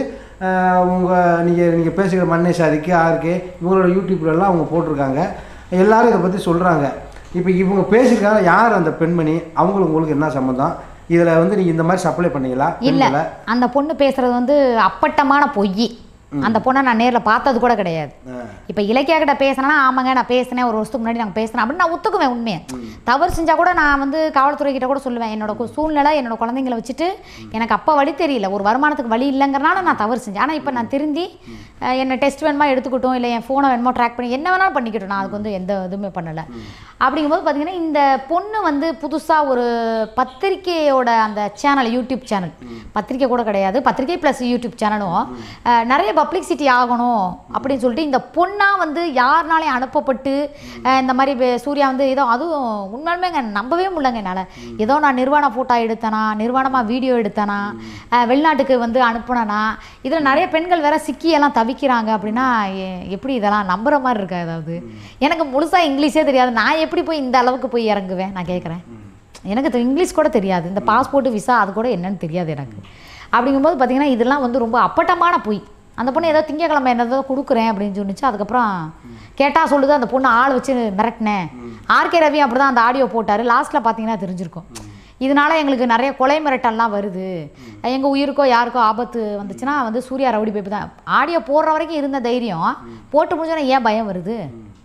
உங்கள் நீங்கள் நீங்கள் பேசுகிற மண்ணை சாதிக்கு ஆர்கே இவங்களோட யூடியூப்லலாம் அவங்க போட்டிருக்காங்க எல்லாரும் இதை பற்றி சொல்கிறாங்க இப்போ இவங்க பேசியிருக்காங்க யார் அந்த பெண்மணி அவங்களுக்கு உங்களுக்கு என்ன சம்மந்தம் இதில் வந்து நீங்கள் இந்த மாதிரி சப்ளை பண்ணீங்களா இல்ல பெண்களை அந்த பொண்ணு பேசுறது வந்து அப்பட்டமான பொய் அந்த பொண்ணை நான் நேர்ல பார்த்தது கூட கிடையாது ஆ. இப்போ இலக்கியா கிட்ட பேசினா ஆமாங்க நான் பேசினேன் ஒரு வருஷத்துக்கு முன்னாடி நாங்கள் பேசினேன் அப்படின்னு நான் ஒத்துக்குவேன் உண்மையை தவறு செஞ்சா கூட நான் வந்து காவல்துறை கிட்ட கூட சொல்லுவேன் என்னோட கு- சூழ்நிலை என்னோட குழந்தைங்களை வச்சுட்டு எனக்கு அப்போ வழி தெரியல ஒரு வருமானத்துக்கு வழி இல்லைங்கிறனால நான் தவறு செஞ்சேன் ஆனால் இப்போ நான் திருந்தி அஹ், என்ன டெஸ்ட் வேணுமா எடுத்துக்கிட்டோம் இல்லை என் ஃபோனை வேணுமோ ட்ராக் பண்ணி என்ன வேணாலும் பண்ணிக்கிட்டோம் நான் அதுக்கு வந்து எந்த இதுவுமே பண்ணலை அப்படிங்கும்போது பார்த்தீங்கன்னா இந்த பொண்ணு வந்து புதுசாக ஒரு பத்திரிக்கையோட அந்த சேனல் யூடியூப் சேனல் பத்திரிக்கை கூட கிடையாது பத்திரிக்கை ப்ளஸ் யூடியூப் சேனலும் அஹ், நிறைய பப்ளிசிட்டி ஆகணும் அப்படின்னு சொல்லிட்டு இந்த பொண்ணா வந்து யாருனாலையும் அனுப்பப்பட்டு அஹ், இந்த மாதிரி வே- சூர்யா வந்து ஏதோ அதுவும் உண்மையாலுமேங்க நம்பவே முடியலங்க என்னால் ஏதோ நான் நிர்வாண ஃபோட்டோ எடுத்தேனா நிர்வாணமாக வீடியோ எடுத்தேனா அஹ், வெளிநாட்டுக்கு வந்து அனுப்புனேனா இதில் நிறைய பெண்கள் வேற சிக்கி எல்லாம் தவிக்கிறாங்க அப்படின்னா எ- எப்படி இதெல்லாம் நம்புற மாதிரி இருக்கா ஏதாவது எனக்கு முழுசாக இங்கிலீஷே தெரியாது நான் எப்படி போய் இந்த அளவுக்கு போய் இறங்குவேன் நான் கேட்குறேன் எனக்கு தெ- இங்கிலீஷ் கூட தெரியாது இந்த பாஸ்போர்ட் விசா அது கூட என்னன்னு தெரியாது எனக்கு அப்படிங்கும்போது பார்த்தீங்கன்னா இதெல்லாம் வந்து ரொம்ப அப்பட்டமான பொய் அந்த பொண்ணு ஏதோ திங்கக்கிழமை என்னதோ கொடுக்குறேன் அப்படின்னு சொன்னிச்சு அதுக்கப்புறம் கேட்டால் சொல்லுது அந்த பொண்ணு ஆள் வச்சு மிரட்டினேன் ஆர்கே ரவி அப்படி தான் அந்த ஆடியோ போட்டார் லாஸ்ட்டில் பார்த்தீங்கன்னா தெரிஞ்சிருக்கும் இதனால எங்களுக்கு நிறைய கொலை மிரட்டல்லாம் வருது எங்கள் உயிருக்கோ யாருக்கோ ஆபத்து வந்துச்சுன்னா வந்து சூர்யா ரவுடி பேப்பி தான் ஆடியோ போடுற வரைக்கும் இருந்த தைரியம் போட்டு முடிஞ்சோன்னா ஏன் பயம் வருது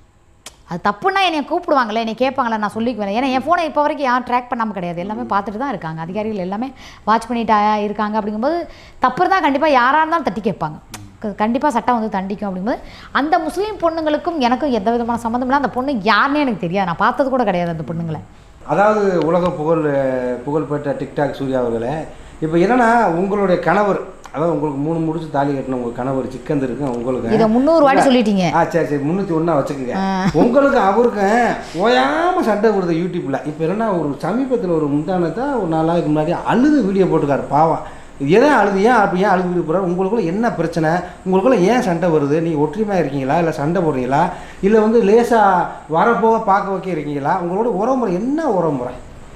அது தப்புன்னா என்னை கூப்பிடுவாங்களே என்னை கேட்பாங்களே நான் சொல்லிக்குவேன் ஏன்னா என் ஃபோனை இப்போ வரைக்கும் யாரும் ட்ராக் பண்ணாமல் கிடையாது எல்லாமே பார்த்துட்டு தான் இருக்காங்க அதிகாரிகள் எல்லாமே வாட்ச் பண்ணிட்டா இருக்காங்க அப்படிங்கும்போது தப்பு இருந்தால் கண்டிப்பாக யாராக இருந்தாலும் தட்டி கேட்பாங்க கண்டிப்பாக சட்டம் வந்து தண்டிக்கும் அப்படிங்கும்போது அந்த முஸ்லீம் பொண்ணுங்களுக்கும் எனக்கும் எந்த விதமான சம்மந்தம் இல்லை அந்த பொண்ணு யாருன்னே எனக்கு தெரியாது நான் பார்த்தது கூட கிடையாது அந்த பொண்ணுங்களை அதாவது உலக புகழ் புகழ்பெற்ற டிக்டாக் சூர்யா அவர்களே இப்போ என்னன்னா உங்களுடைய கணவர் அதாவது உங்களுக்கு மூணு முடிச்சு தாலி கட்டின உங்கள் கணவர் சிக்கன் இருக்கு உங்களுக்கு இதை முந்நூறு வாட்டி சொல்லிட்டீங்க ஆ சரி சரி முந்நூற்றி ஒன்றா வச்சுக்கோங்க உங்களுக்கு அவருக்கும் ஓயாமல் சண்டை கொடுத்த யூடியூப்பில் இப்போ என்னன்னா ஒரு சமீபத்தில் ஒரு முந்தானத்தை ஒரு நாலு நாளைக்கு முன்னாடி அழுது வீடியோ போட்டுக்காரு பாவம் எதன் அழுது ஏன் அப்படி ஏன் அழுது வீடியோ போடுறாரு உங்களுக்குள்ள என்ன பிரச்சனை உங்களுக்குள்ள ஏன் சண்டை வருது நீங்கள் ஒற்றுமையாக இருக்கீங்களா இல்லை சண்டை போடுறீங்களா இல்லை வந்து லேசாக வரப்போக பார்க்க வைக்க இருக்கீங்களா உங்களோட உறவுமுறை என்ன உறவுமுறை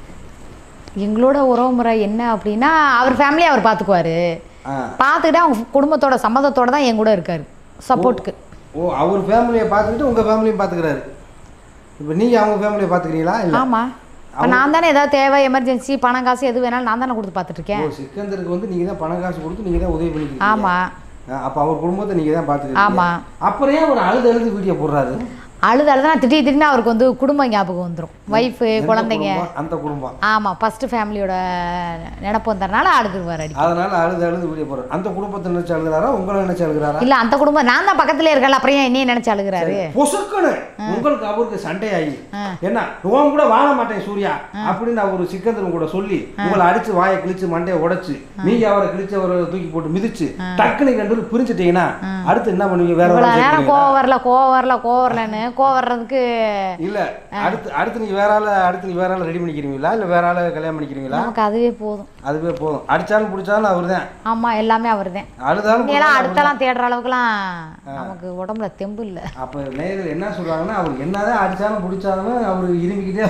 எங்களோட உறவு முறை என்ன அப்படின்னா அவர் ஃபேமிலியை அவர் பார்த்துக்குவாரு ஆ பார்த்துக்கிட்டு அவங்க குடும்பத்தோட சம்மதத்தோட தான் என் கூட இருக்காரு சப்போர்ட்டுக்கு ஓ அவர் ஃபேமிலியை பார்த்துக்கிட்டு உங்கள் ஃபேமிலியும் பார்த்துக்கிறாரு இப்போ நீங்கள் அவங்க ஃபேமிலியை பார்த்துக்கிறீங்களா இல்லை ஆமாம் இப்போ நான் தானே ஏதாவது தேவை எமர்ஜென்சி பணம் காசு எது வேணாலும் நான் தானே கொடுத்து பார்த்துட்டு இருக்கேன் ஓ சிக்கந்தருக்கு வந்து நீங்கள் தான் பணம் காசு கொடுத்து நீங்கள் தான் உதவி பண்ணிக்கிறீங்க ஆமாம் அப்போ அவர் குடும்பத்தை நீங்கள் தான் பார்த்துக்கிறீங்க ஆமா. அப்புறம் ஏன் ஒரு அழுது அழுது வீடியோ போடுறாரு அழுது அழுது நான் திடீர் திடீர்னு அவருக்கு வந்து குடும்ப ஞாபகம் வந்துடும் ஒய்ஃபு எந்த குழந்தைங்க குடும்பம்? அந்த குடும்பம் ஆமாம் ஃபஸ்ட்டு ஃபேமிலியோட நினப்பு வந்ததுனால அழுதுருவார் அடி அதனால அழுது அழுது வீடியோ போடுறாரு அந்த குடும்பத்தை நினைச்சு அழுகிறாரா உங்களை நினைச்சு அழுகிறாரா இல்லை அந்த குடும்பம் நான் தான் பக்கத்துல இருக்கல அப்புறம் ஏன் என்னைய நினச்சி அழுகுறாரு பொசுக்கணு உங்களுக்கு அவருக்கு சண்டையாகி என்ன உன் கூட வாழ மாட்டேன் சூர்யா அப்படின்னு அவர் சிக்கந்தரும் கூட சொல்லி உங்களை அடிச்சு வாயை கிழிச்சு மண்டையை உடைச்சு நீங்க அவரை கிழிச்சு அவரை தூக்கி போட்டு மிதிச்சு டக்குனு ரெண்டு பேரும் பிரிஞ்சுட்டீங்கன்னா அடுத்து என்ன பண்ணுவீங்க வேற இவ்வளோ வேலை நேரம் செய்வீங்களா? கோவம் வரல கோவம் வரல கோவம் வரலன்னு கோவம் வர்றதுக்கு இல்ல அடுத்து அடுத்து நீங்க வேற ஆள அடுத்து நீங்க வேற ஆள ரெடி பண்ணிக்கிறீங்களா இல்ல வேற ஆள கல்யாணம் பண்ணிக்கிறீங்களா நமக்கு அதுவே போதும் அதுவே போதும் அடிச்சாலும் பிடிச்சாலும் அவர்தான் ஆமாம் எல்லாமே அவர் தான் அழுதாலும் நீ எல்லாம் பிடிச்சாலும் அடுத்தலாம் தேடுற அளவுக்குலாம் நமக்கு உடம்புல தெம்பு இல்லை அப்ப நேயர்கள் என்ன சொல்றாங்கன்னா அவர் என்னதான் அடிச்சாலும் பிடிச்சாலும் அவர் இருமிக்கிட்டே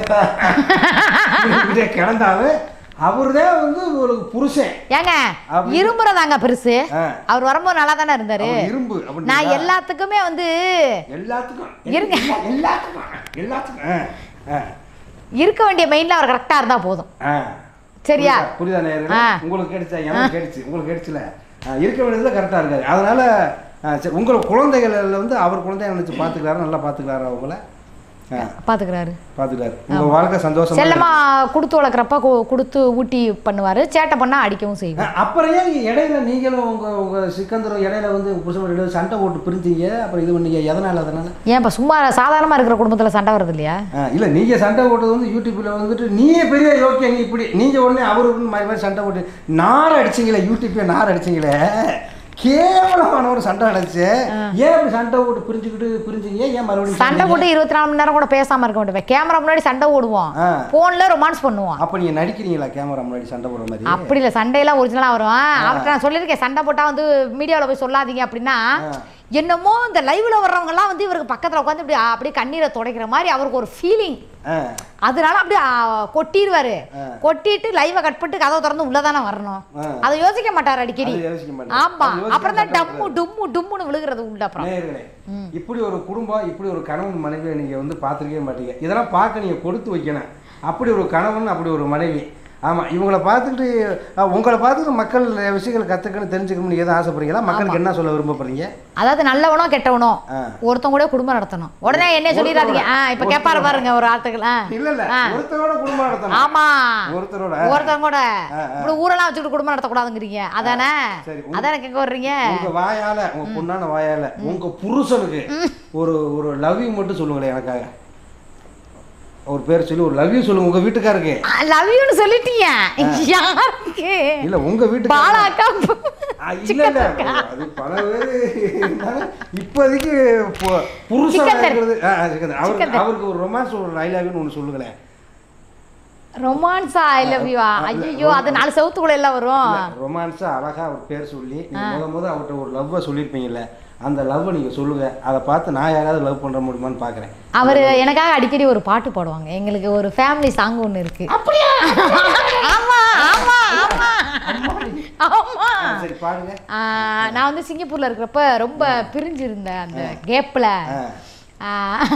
இருமிக்கிட்டே கிடந்தாலும் அவர்தான் வந்து உங்களுக்கு புருஷன் ஏங்க அப்படி- இரும்புறதாங்க பெருசு ஆ. அவர் வரும்போது நல்லா தானே இருந்தாரு அவர் இரும்பு அப்படின்னு நான் எல்லாத்துக்குமே வந்து எல்லாத்துக்கும் இருங்க. எல்லா- எல்லாத்துக்கும் எல்லாத்துக்கும் ஆ, ஆ, இருக்க வேண்டிய மெயின்ல அவர் கரெக்டா இருந்தா போதும் ஆ. சரியா புரியுதா? புரியுதா நேயர்களே? ஆ. உங்களுக்கு கிடைச்சா எனக்கு கிடைச்சு உங்களுக்கு கிடைச்சுல ஆ, இருக்க வேண்டியதுல கரெக்டா இருக்காரு அதனால ஆ, சரி உங்கள் குழந்தைகள் வந்து அவர் குழந்தைய நினைச்சு பாத்துக்கிறாரு நல்லா பாத்துக்கிறாரு அவங்கள ஆ, பாத்துக்கிறாரு பாத்துக்கிறாரு உங்க வாழ்க்கை சந்தோஷமா செல்லமா கொடுத்து வளர்க்குறப்ப கு- கொடுத்து ஊட்டி பண்ணுவாரு சேட்டை பண்ணா அடிக்கவும் செய்வார் ஆ, அப்புறம் ஏன் இடையில நீங்களும் உங்க உங்க சிக்கந்தரும் இடையில வந்து புருஷன் இடையில சண்டை போட்டு பிரிஞ்சீங்க அப்புறம் இது பண்ணீங்க எதனால அதனால ஏன் இப்ப சும்மா சாதாரணமா இருக்கிற குடும்பத்துல சண்டை வருது இல்லையா ஆ, இல்ல நீங்க சண்டை போட்டது வந்து யூடியூப்ல வந்துட்டு நீயே பெரிய யோக்கிய நீ இப்படி நீங்க உடனே அவருக்கு மாதிரி மாதிரி சண்டை போட்டு நார் அடிச்சீங்களே யூடியூப்ல நார் அடிச்சீங்களே கேவலமான ஒரு சண்டை அடைச்சு ஏன் இப்படி சண்டை போட்டு பிரிஞ்சுக்கிட்டு பிரிஞ்சீங்க ஏன் மறுபடியும் சண்டை சேர்ந்தீங்க? போட்டு இருபத்தி நாலு மணி நேரம் கூட பேசாம இருக்க மாட்டேன் கேமரா முன்னாடி சண்டை ஓடுவோம் ஆ. போன்ல ரொமான்ஸ் பண்ணுவோம் அப்ப நீங்க நடிக்கிறீங்களா கேமரா முன்னாடி சண்டை போடுற மாதிரி அப்படி இல்லை சண்டையெல்லாம் ஒரிஜினலாக வரும் அவர்கிட்ட நான் சொல்லியிருக்கேன் சண்டை போட்டால் வந்து மீடியாவில் போய் சொல்லாதீங்க அப்படின்னா என்னமோ இந்த லைவ்ல வர்றவங்கலாம் வந்து இவருக்கு பக்கத்துல உட்காந்து இப்படி ஆ, அப்படியே கண்ணீரை துடைக்கிற மாதிரி அவருக்கு ஒரு ஃபீலிங் ஆ அதனால அப்படியே ஆ, கொட்டிடுவாரு கொட்டிட்டு லைவை கட் பண்ணிட்டு கதவை திறந்து உள்ளதானே வரணும் ஆ. அதை யோசிக்க மாட்டார் அடிக்கடி அது யோசிக்க மாட்டாரு. ஆமா அது யோசிக்க அப்புறம் தான் மாட்டாரு. டம்மு டும்மு டும்முன்னு விழுகிறது உள்ள அப்புறம் நேயர்களே இப்படி ஒரு குடும்பம் இப்படி ஒரு கணவன் மனைவியை நீங்க வந்து பார்த்துருக்கவே மாட்டீங்க இதெல்லாம் பார்க்க நீங்க கொடுத்து வைக்கணும் அப்படி ஒரு கணவன் அப்படி ஒரு மனைவி ஆமா இவங்கள பார்த்துக்கிட்டு அஹ், உங்களை பார்த்துட்டு மக்கள் நிறைய விஷயங்கள் கற்றுக்கணும் தெரிஞ்சுக்கணும்னு எதுவும் ஆசைப்படுறீங்களா மக்களுக்கு என்ன சொல்ல விரும்பப்படுறீங்க அதாவது நல்லவனோ கெட்டவனோ ஆ. ஒருத்தன் கூட குடும்பம் நடத்தணும் உடனே என்ன சொல்லிடாதீங்க ஆ இப்ப கேட்பாரு பாருங்க ஒரு ஆத்துக்கள் ஆ இல்ல இல்ல ஒருத்தரோட குடும்பம் நடத்தணும் ஆமா ஒருத்தரோட ஒருத்தன் கூட இப்படி ஊரெல்லாம் வச்சுக்கிட்டு குடும்பம் நடத்தக்கூடாதுங்கிறீங்க அதானே சரி, அதானே கேட்க வர்றீங்க உங்க வாயால உங்க பொண்ணான வாயால உங்க புருஷனுக்கு ஒரு ஒரு லவ் யூ மட்டும் சொல்லுங்களேன் எனக்காக ஒரு பேர் சொல்லி ஒரு லவ் யூ சொல்லுங்க உங்க வீட்டுக்காருக்கு லவ் யூன்னு சொல்லிட்டீங்க யாருக்கு இல்ல உங்க வீட்டுக்காரங்க பாலாக்கா ஆ, இல்ல இல்ல அது பல பேர் இருந்தாலும் இப்போதைக்கு பு- புருஷன் சிக்கந்தர். இருக்கிறது ஆ, ஆ, சிக்கந்தர். அவருக்கு சிக்கந்தர். அவருக்கு ஒரு ரொமான்ஸ் ஒரு ஐ லவ் ஒன்று சொல்லுங்களேன் ரொமான்ஸா ஐ லவ் யூ ஐயோ அது நாலு செவத்துக்குள்ள எல்லாம் வரும் ரொமான்ஸா அழகா ஒரு பேர் சொல்லி நீங்க முத முத அவர்கிட்ட ஒரு லவ்வை சொல்லியிருப்பீங்கல்ல அந்த லவ்வை நீங்க சொல்லுங்க அதை பார்த்து நான் யாராவது லவ் பண்ற முடியுமான்னு பார்க்குறேன் அவர் எனக்காக அடிக்கடி ஒரு பாட்டு பாடுவாங்க எங்களுக்கு ஒரு ஃபேமிலி சாங் ஒன்று இருக்கு ஆமா ஆமா ஆமா ஆமா சரி பாருங்க ஆ, நான் வந்து சிங்கப்பூர்ல இருக்கிறப்ப ரொம்ப பிரிஞ்சிருந்தேன் அந்த கேப்ல ஆ.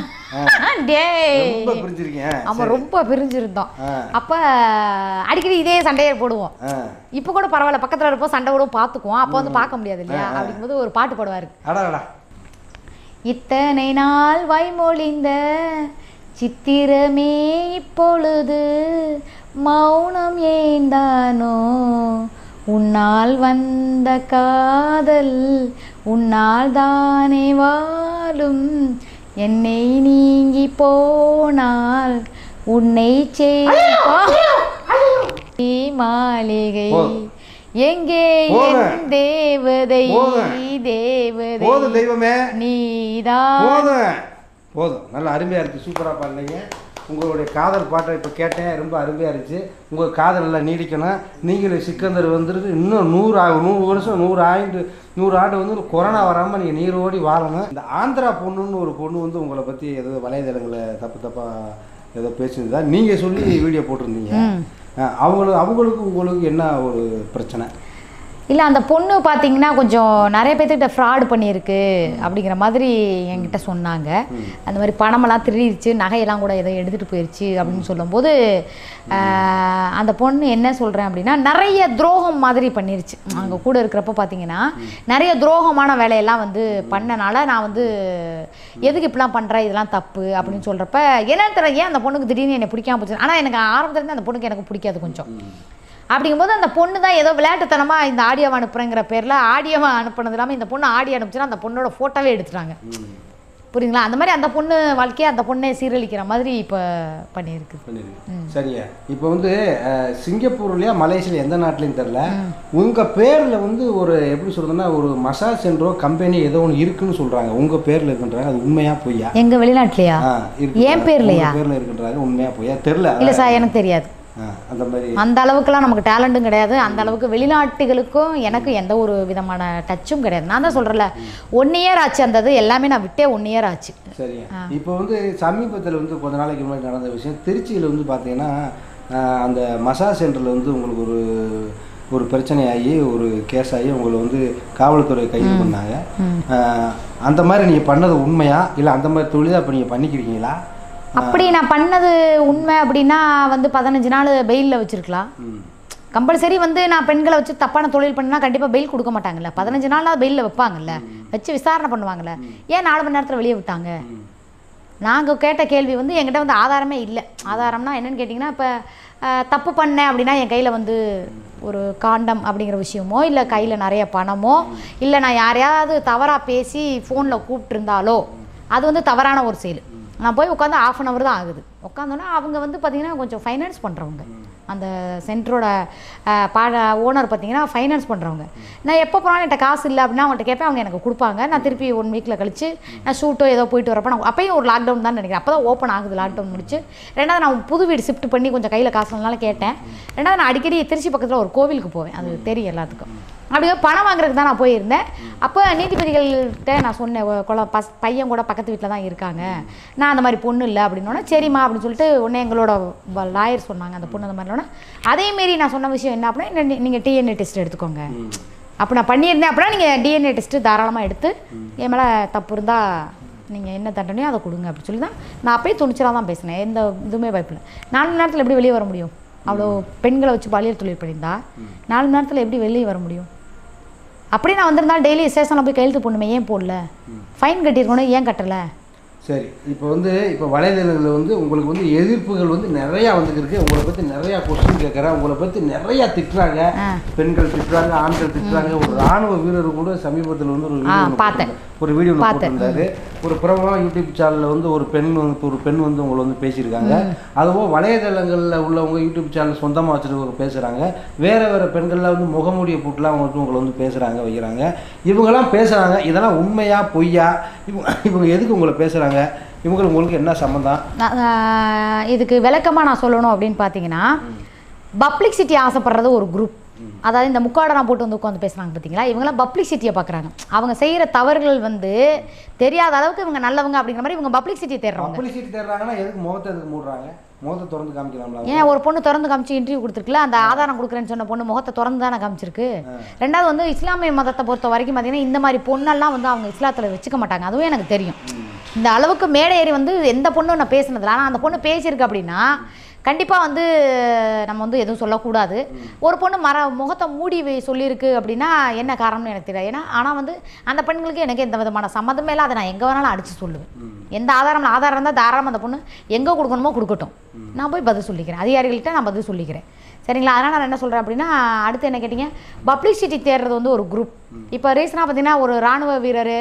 டேய் ரொம்ப புரிஞ்சிருக்கீங்க ஆமா ரொம்ப பிரிஞ்சிருந்தோம் ஆ. அப்ப அடிக்கடி இதே சண்டையை போடுவோம் ஆ இப்போ கூட பரவாயில்ல பக்கத்துல இருப்போம் சண்டை கூட பார்த்துக்குவோம் அப்போ வந்து பார்க்க முடியாது இல்லையா அப்படிங்கும்போது ஒரு பாட்டு பாடுவாரு அடாடா இத்தனை நாள் வைமொழிந்த சித்திரமே இப்பொழுது மௌனம் ஏந்தானோ உன்னால் வந்த காதல் உன்னால் தானே வாழும் என்னை நீங்கி போனால் உன்னை சேய் மாளிகை போதும். எங்கே போதும். என் தேவதை போதும். தேவதை போதும் தெய்வமே நீதான் போதும் போதும் நல்லா அருமையாக இருக்குது சூப்பராக பாடுனீங்க உங்களுடைய காதல் பாட்டை இப்போ கேட்டேன் ரொம்ப அருமையாக இருந்துச்சு உங்கள் காதல் நல்லா நீடிக்கணும் நீங்களும் சிக்கந்தர் வந்துருக்கு இன்னும் நூறு ஆ- நூறு வருஷம் நூறு ஆண்டு நூறு ஆண்டு வந்து கொரோனா வராமல் நீங்கள் நீரோடி வாழணும் இந்த ஆந்திரா பொண்ணுன்னு ஒரு பொண்ணு வந்து உங்களை பற்றி ஏதோ வலைதளங்களில் தப்பு தப்பாக ஏதோ பேசியிருந்தா நீங்கள் சொல்லி வீடியோ போட்டிருந்தீங்க ஆ, அவங்களுக்கு அவங்களுக்கு உங்களுக்கு என்ன ஒரு பிரச்சனை இல்லை அந்த பொண்ணு பார்த்தீங்கன்னா கொஞ்சம் நிறைய பேர்த்துக்கிட்ட ஃப்ராட் பண்ணியிருக்கு அப்படிங்கிற மாதிரி என்கிட்ட சொன்னாங்க அந்த மாதிரி பணமெல்லாம் திருடிடுச்சு நகையெல்லாம் கூட ஏதோ எடுத்துகிட்டு போயிடுச்சு அப்படின்னு சொல்லும்போது ஆஹ், அந்த பொண்ணு என்ன சொல்கிறேன் அப்படின்னா நிறைய துரோகம் மாதிரி பண்ணிருச்சு அங்கே கூட இருக்கிறப்ப பார்த்தீங்கன்னா நிறைய துரோகமான வேலையெல்லாம் வந்து பண்ணனால நான் வந்து எதுக்கு இப்படிலாம் பண்ணுறேன் இதெல்லாம் தப்பு அப்படின்னு சொல்கிறப்ப என்னன்னு தெரியல ஏன் அந்த பொண்ணுக்கு திடீர்னு என்னை பிடிக்காம போச்சு ஆனால் எனக்கு ஆரம்பத்துலேருந்து அந்த பொண்ணுக்கு எனக்கு பிடிக்காது கொஞ்சம் அப்படிங்கும்போது அந்த பொண்ணு தான் ஏதோ விளையாட்டுத்தனமாக இந்த ஆடியோவை அனுப்புறேங்கிற பேரில் ஆடியோவை அனுப்புனது இல்லாமல் இந்த பொண்ணு ஆடியோ அனுப்பிச்சுன்னா அந்த பொண்ணோட ஃபோட்டோவே எடுத்துட்டாங்க புரியுங்களா அந்த மாதிரி அந்த பொண்ணு வாழ்க்கையை அந்த பொண்ணை சீரழிக்கிற மாதிரி இப்போ பண்ணியிருக்கு பண்ணிருக்கு சரியா இப்போ வந்து அஹ், சிங்கப்பூர்லயா மலேசியா எந்த நாட்டிலையும் தெரில உங்க பேர்ல வந்து ஒரு எப்படி சொல்றதுன்னா ஒரு மசாஜ் சென்டரோ கம்பெனி ஏதோ ஒன்று இருக்குன்னு சொல்றாங்க உங்க பேர்ல இருக்குன்றாங்க அது உண்மையா பொய்யா எங்கள் வெளிநாட்டிலையா ஆ, இருக்குன்றாங்க. என் பேர்லயா? உங்க பேர்ல இருக்குன்றாங்க உண்மையா பொய்யா தெரில இல்லை சார் எனக்கு தெரியாது அந்த மாதிரி அந்த அளவுக்குலாம் நமக்கு டேலண்ட்டும் கிடையாது அந்த அளவுக்கு வெளிநாட்டுகளுக்கும் எனக்கு எந்த ஒரு விதமான டச்சும் கிடையாது நான் தான் சொல்கிறேன்ல ஒன் இயர் ஆச்சு அந்த இது எல்லாமே நான் விட்டே ஒன் இயர் ஆச்சு சரியா இப்போ வந்து சமீபத்தில் வந்து கொஞ்ச நாளைக்கு முன்னாடி நடந்த விஷயம் திருச்சியில் வந்து பார்த்தீங்கன்னா ஆஹ், அந்த மசாஜ் சென்டரில் வந்து உங்களுக்கு ஒரு ஒரு பிரச்சனையாகி ஒரு கேஸ் ஆகி உங்களை வந்து காவல்துறை கைது பண்ணாங்க ஆஹ், அந்த மாதிரி நீங்கள் பண்ணது உண்மையா இல்லை அந்த மாதிரி தொழிலாக இப்போ நீங்கள் பண்ணிக்கிறீங்களா அப்படி நான் பண்ணது உண்மை அப்படின்னா வந்து பதினஞ்சு நாள் பெயிலில் வச்சிருக்கலாம் ம் கம்பல்சரி வந்து நான் பெண்களை வச்சு தப்பான தொழில் பண்ணா கண்டிப்பாக பெயில் கொடுக்க மாட்டாங்கல்ல பதினஞ்சு நாளாவது பெயிலில் வைப்பாங்கல்ல வச்சு விசாரணை பண்ணுவாங்கல்ல ஏன் நாலு மணி நேரத்தில் வெளியே விட்டாங்க நாங்கள் கேட்ட கேள்வி வந்து என்கிட்ட வந்து ஆதாரமே இல்லை ஆதாரம்னா என்னன்னு கேட்டிங்கன்னா இப்போ தப்பு பண்ணேன் அப்படின்னா என் கையில் வந்து ஒரு காண்டம் அப்படிங்கிற விஷயமோ இல்லை கையில் நிறைய பணமோ இல்லை நான் யாரையாவது தவறாக பேசி ஃபோனில் கூப்பிட்டுருந்தாலோ அது வந்து தவறான ஒரு செயல் நான் போய் உட்காந்து ஆஃப் அன் ஹவர் தான் ஆகுது உட்காந்தோன்னா அவங்க வந்து பார்த்திங்கன்னா கொஞ்சம் ஃபைனான்ஸ் பண்ணுறவங்க அந்த சென்டரோட பாட ஓனர் பார்த்தீங்கன்னா ஃபைனான்ஸ் பண்ணுறவங்க நான் எப்போ போனாலும் என்கிட்ட காசு இல்லை அப்படின்னா அவங்கள்ட்ட கேட்பேன் அவங்க எனக்கு கொடுப்பாங்க நான் திருப்பி ஒன் வீக்கில் கழிச்சு நான் ஷூட்டோ ஏதோ போயிட்டு வரப்போ நான் அப்பயும் ஒரு லாக்டவுன் தான் நினைக்கிறேன் அப்போ தான் ஓப்பன் ஆகுது லாக்டவுன் முடிச்சு ரெண்டாவது நான் புது வீடு ஷிஃப்ட் பண்ணி கொஞ்சம் கையில் காசு இல்லைனால கேட்டேன் ரெண்டாவது நான் அடிக்கடி திருச்சி பக்கத்தில் ஒரு கோவிலுக்கு போவேன் அது தெரியும் எல்லாத்துக்கும் அப்படியே பணம் வாங்குறதுக்கு தான் நான் போயிருந்தேன் அப்போ நீதிபதிகள்கிட்ட நான் சொன்னேன் "ஒ- குழ பஸ் பையன் கூட பக்கத்து வீட்டில் தான் இருக்காங்க நான் அந்த மாதிரி பொண்ணு இல்லை அப்படின்னோடனே சரிம்மா அப்படின்னு சொல்லிட்டு உடனே எங்களோட லாயர் சொன்னாங்க அந்த பொண்ணு அந்த மாதிரினா அதேமாரி நான் சொன்ன விஷயம் என்ன அப்படின்னா நீங்கள் டிஎன்ஏ டெஸ்ட் எடுத்துக்கோங்க அப்போ நான் பண்ணியிருந்தேன் அப்படின்னா நீங்கள் டிஎன்ஏ டெஸ்ட்டு தாராளமாக எடுத்து என் மேலே தப்பு இருந்தால் நீங்கள் என்ன தண்டனையோ அதை கொடுங்க அப்படின்னு சொல்லி தான் நான் அப்பயே துணிச்சலாக தான் பேசினேன் எந்த இதுவுமே பயப்பில்லை நாலு மணி நேரத்தில் எப்படி வெளியே வர முடியும் அவ்வளோ பெண்களை வச்சு பாலியல் தொழில் பண்ணியிருந்தா நாலு மணி நேரத்தில் எப்படி வெளியே வர முடியும் அப்படியே நான் வந்திருந்தா டெய்லி ஸ்டேஷனில் போய் கையெழுத்து போடணுமே ஏன் போடல ஃபைன் கட்டியிருக்கணும் ஏன் கட்டலை சரி இப்போ வந்து இப்போ வலைதளங்களில் வந்து உங்களுக்கு வந்து எதிர்ப்புகள் வந்து நிறையா வந்துருக்கு உங்களை பற்றி நிறையா கொஸ்டின் கேட்குறேன் உங்களை பற்றி நிறையா திட்டுறாங்க ஆ. பெண்கள் திட்டுறாங்க ஆண்கள் திட்டுறாங்க ஒரு ராணுவ வீரர் கூட சமீபத்தில் வந்து ஒரு ஆ, வீடியோ ஒண்ணு பார்த்தேன். போட்டிருந்தாரு. ஒரு வீடியோ ஒன்று பார்த்தேன். போட்டிருந்தாரு ஒரு பிரபலமான யூடியூப் சேனலில் வந்து ஒரு பெண் வந்து ஒரு பெண் வந்து உங்களை வந்து பேசியிருக்காங்க அதுவும் வலைதளங்களில் உள்ளவங்க யூடியூப் சேனல் சொந்தமாக வச்சுருக்கவங்க பேசுகிறாங்க வேற வேற பெண்கள்லாம் வந்து முகமூடியை போட்டுலாம் அவங்க வந்து உங்களை வந்து பேசுகிறாங்க வைக்கிறாங்க இவங்கெல்லாம் பேசுகிறாங்க இதெல்லாம் உண்மையா பொய்யா இவங்க இவங்க எதுக்கு உங்களை பேசுகிறாங்க இவங்களுக்கு உங்களுக்கு என்ன சம்மந்தம் நான், ஆஹ், இதுக்கு விளக்கமாக நான் சொல்லணும் அப்படின்னு பார்த்தீங்கன்னா பப்ளிக்சிட்டி ஆசைப்படுறது ஒரு குரூப் அதாவது இந்த முக்காடனா போட்டு வந்து உட்காந்து பேசுகிறாங்க பார்த்தீங்களா இவங்களாம் பப்ளிக்சிட்டியை பார்க்குறாங்க அவங்க செய்கிற தவறுகள் வந்து தெரியாத அளவுக்கு இவங்க நல்லவங்க அப்படிங்கிற மாதிரி இவங்க பப்ளிக்சிட்டியை தேடுறவங்க பப்ளிசிட்டி தேடுறாங்கன்னா எதுக்கு முகத்தை எதுக்கு மூடுறாங்க முகத்தை திறந்து காமிக்கலாம்ல ஏன் ஒரு பொண்ணு திறந்து காமிச்சு இன்டர்வியூ கொடுத்துருக்குல அந்த ஆதாரம் கொடுக்குறேன்னு சொன்ன பொண்ணு முகத்தை திறந்து தானே காமிச்சிருக்கு ரெண்டாவது வந்து இஸ்லாமிய மதத்தை பொறுத்த வரைக்கும் பார்த்தீங்கன்னா இந்த மாதிரி பொண்ணெல்லாம் வந்து அவங்க இஸ்லாத்தில் வச்சுக்க மாட்டாங்க அதுவும் எனக்கு தெரியும் இந்த அளவுக்கு மேடை ஏறி வந்து எந்த பொண்ணும் நான் பேசினதில்ல ஆனால் அந்த பொண்ணு பேசியிருக்கு அப்படின்னா கண்டிப்பாக வந்து நம்ம வந்து எதுவும் சொல்லக்கூடாது ஒரு பொண்ணு மர முகத்தை மூடி வை- சொல்லியிருக்கு அப்படின்னா என்ன காரணம்னு எனக்கு தெரியாது ஏன்னா ஆனால் வந்து அந்த பெண்களுக்கு எனக்கு எந்த விதமான சம்மந்தமே இல்லை அதை நான் எங்கே வேணாலும் அடித்து சொல்லுவேன் எந்த ஆதாரம் ஆதாரம் இருந்தால் தாராளமாக அந்த பொண்ணு எங்கே கொடுக்கணுமோ கொடுக்கட்டும் நான் போய் பதில் சொல்லிக்கிறேன் அதிகாரிகள்கிட்ட நான் பதில் சொல்லிக்கிறேன் சரிங்களா அதனால் நான் என்ன சொல்கிறேன் அப்படின்னா அடுத்து என்ன கேட்டிங்க பப்ளிசிட்டி தேடுறது வந்து ஒரு குரூப் இப்போ ரீசனாக பார்த்தீங்கன்னா ஒரு இராணுவ வீரர்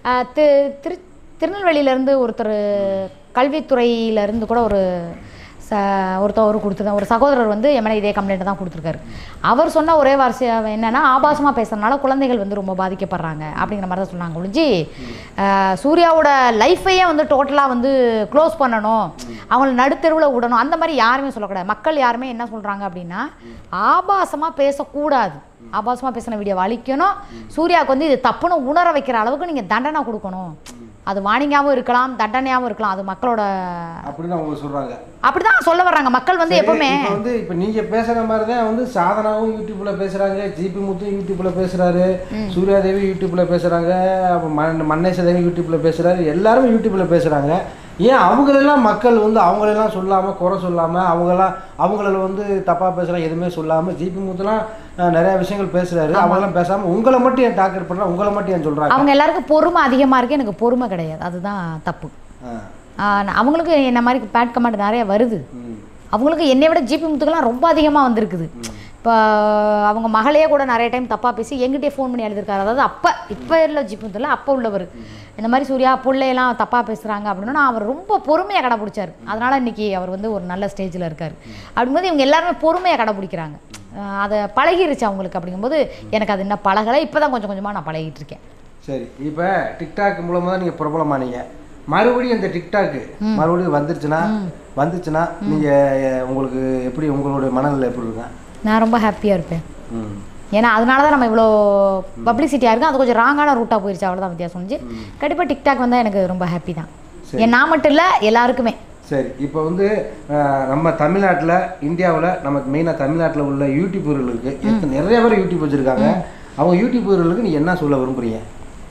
திரு திருநெல்வேலியிலேருந்து ஒருத்தர் கல்வித்துறையிலேருந்து கூட ஒரு ச ஒருத்தர் ஒரு கொடுத்துருந்தேன் ஒரு சகோதரர் வந்து என் மேலே இதே கம்ப்ளைண்ட் தான் கொடுத்துருக்காரு அவர் சொன்ன ஒரே வார்த்தை என்னன்னா ஆபாசமாக பேசுறதுனால குழந்தைகள் வந்து ரொம்ப பாதிக்கப்படுறாங்க அப்படிங்கிற மாதிரி தான் சொன்னாங்க ஒழிஞ்சு அஹ், சூர்யாவோட லைஃபையே வந்து டோட்டலாக வந்து க்ளோஸ் பண்ணணும் அவங்கள நடுத்தெருவில் விடணும் அந்த மாதிரி யாருமே சொல்லக்கூடாது மக்கள் யாருமே என்ன சொல்கிறாங்க அப்படின்னா ஆபாசமாக பேசக்கூடாது ஆபாசமாக பேசின வீடியோ அழிக்கணும் சூர்யாவுக்கு வந்து இது தப்புன்னு உணர வைக்கிற அளவுக்கு நீங்கள் தண்டனை கொடுக்கணும் அது வாணிங்காவும் இருக்கலாம் தண்டனையாகவும் இருக்கலாம் அது மக்களோட அப்படின்னு அவங்க சொல்கிறாங்க அப்படிதான் சொல்ல வர்றாங்க மக்கள் வந்து எப்பவுமே இப்போ வந்து இப்போ நீங்க பேசுற மாதிரி தான் வந்து சாதனாவும் யூடியூப்ல பேசுறாங்க ஜிபி முத்து யூடியூப்ல பேசுறாரு சூர்யாதேவி யூடியூப்ல பேசுறாங்க அப்புறம் மண் மன்னேசதேவி யூடியூப்ல பேசுறாரு எல்லாரும் யூடியூப்ல பேசுறாங்க ஏன் அவங்களெல்லாம் மக்கள் வந்து அவங்களெல்லாம் சொல்லாம குறை சொல்லாம அவங்கெல்லாம் அவங்கள வந்து தப்பா பேசுறாங்க எதுவுமே சொல்லாம ஜிபி முத்துலாம் அஹ், நிறைய விஷயங்கள் பேசுறாரு அவங்கெல்லாம் பேசாம உங்களை மட்டும் ஏன் டாக்கர் பண்றா உங்களை மட்டும் ஏன் சொல்றாங்க அவங்க எல்லாருக்கும் பொறுமை அதிகமாக இருக்கு எனக்கு பொறுமை கிடையாது அதுதான் தப்பு ஆ. ஆஹ் நான் அவங்களுக்கு என்ன மாதிரி பேட் கமெண்ட் நிறைய வருது ம். அவங்களுக்கு என்னை விட ஜிபி முத்துக்கெல்லாம் ரொம்ப அதிகமாக வந்திருக்குது இப்போ அவங்க மகளையே கூட நிறைய டைம் தப்பாக பேசி எங்கிட்டே ஃபோன் பண்ணி எழுதிருக்காரு அதாவது அப்போ இப்போ இல்லை ஜிபி முத்துல அப்போ உள்ளவர் இந்த மாதிரி சூர்யா பிள்ளையெல்லாம் தப்பாக பேசுகிறாங்க அப்படின்னா அவர் ரொம்ப பொறுமையாக கடைப்பிடிச்சார் அதனால் இன்னைக்கு அவர் வந்து ஒரு நல்ல ஸ்டேஜில் இருக்கார் அப்படிங்கும்போது இவங்க எல்லாருமே பொறுமையாக கடைப்பிடிக்கிறாங்க ஆஹ் அதை பழகிருச்சு அவங்களுக்கு அப்படிங்கும்போது எனக்கு அது இன்னும் பழகலை இப்போ தான் கொஞ்சம் கொஞ்சமாக நான் பழகிட்டு இருக்கேன் சரி இப்போ டிக்டாக் மூலமாக தான் நீங்கள் பிரபலமானீங்க மறுபடியும் இந்த டிக்டாக் மறுபடியும் வந்துருச்சுன்னா வந்துச்சுன்னா நீங்கள் உங்களுக்கு எப்படி உங்களுடைய மனநிலை எப்படி இருக்கும் நான் ரொம்ப ஹாப்பியாக இருப்பேன் ம் ஏன்னா அதனால தான் நம்ம இவ்வளோ பப்ளிசிட்டியாக இருக்கும் அது கொஞ்சம் ராங்கான ரூட்டாக போயிடுச்சு அவ்வளோதான் வித்தியாசம் இருந்துச்சு கண்டிப்பாக டிக்டாக் வந்தால் எனக்கு ரொம்ப ஹாப்பி தான் ஏன் நான் மட்டும் இல்லை எல்லாருக்குமே சரி இப்போ வந்து அஹ், நம்ம தமிழ்நாட்டில் இந்தியாவில் நமக்கு மெயினாக தமிழ்நாட்டில் உள்ள யூடியூபர்களுக்கு எத்தனை நிறைய பேர் யூடியூப் வச்சுருக்காங்க அவங்க யூடியூபர்களுக்கு நீ என்ன சொல்ல விரும்புறீங்க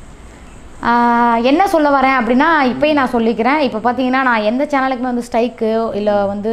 ஆஹ் என்ன சொல்ல வரேன் அப்படின்னா இப்பயும் நான் சொல்லிக்கிறேன் இப்போ பார்த்தீங்கன்னா நான் எந்த சேனலுக்குமே வந்து ஸ்ட்ரைக்கு இல்லை வந்து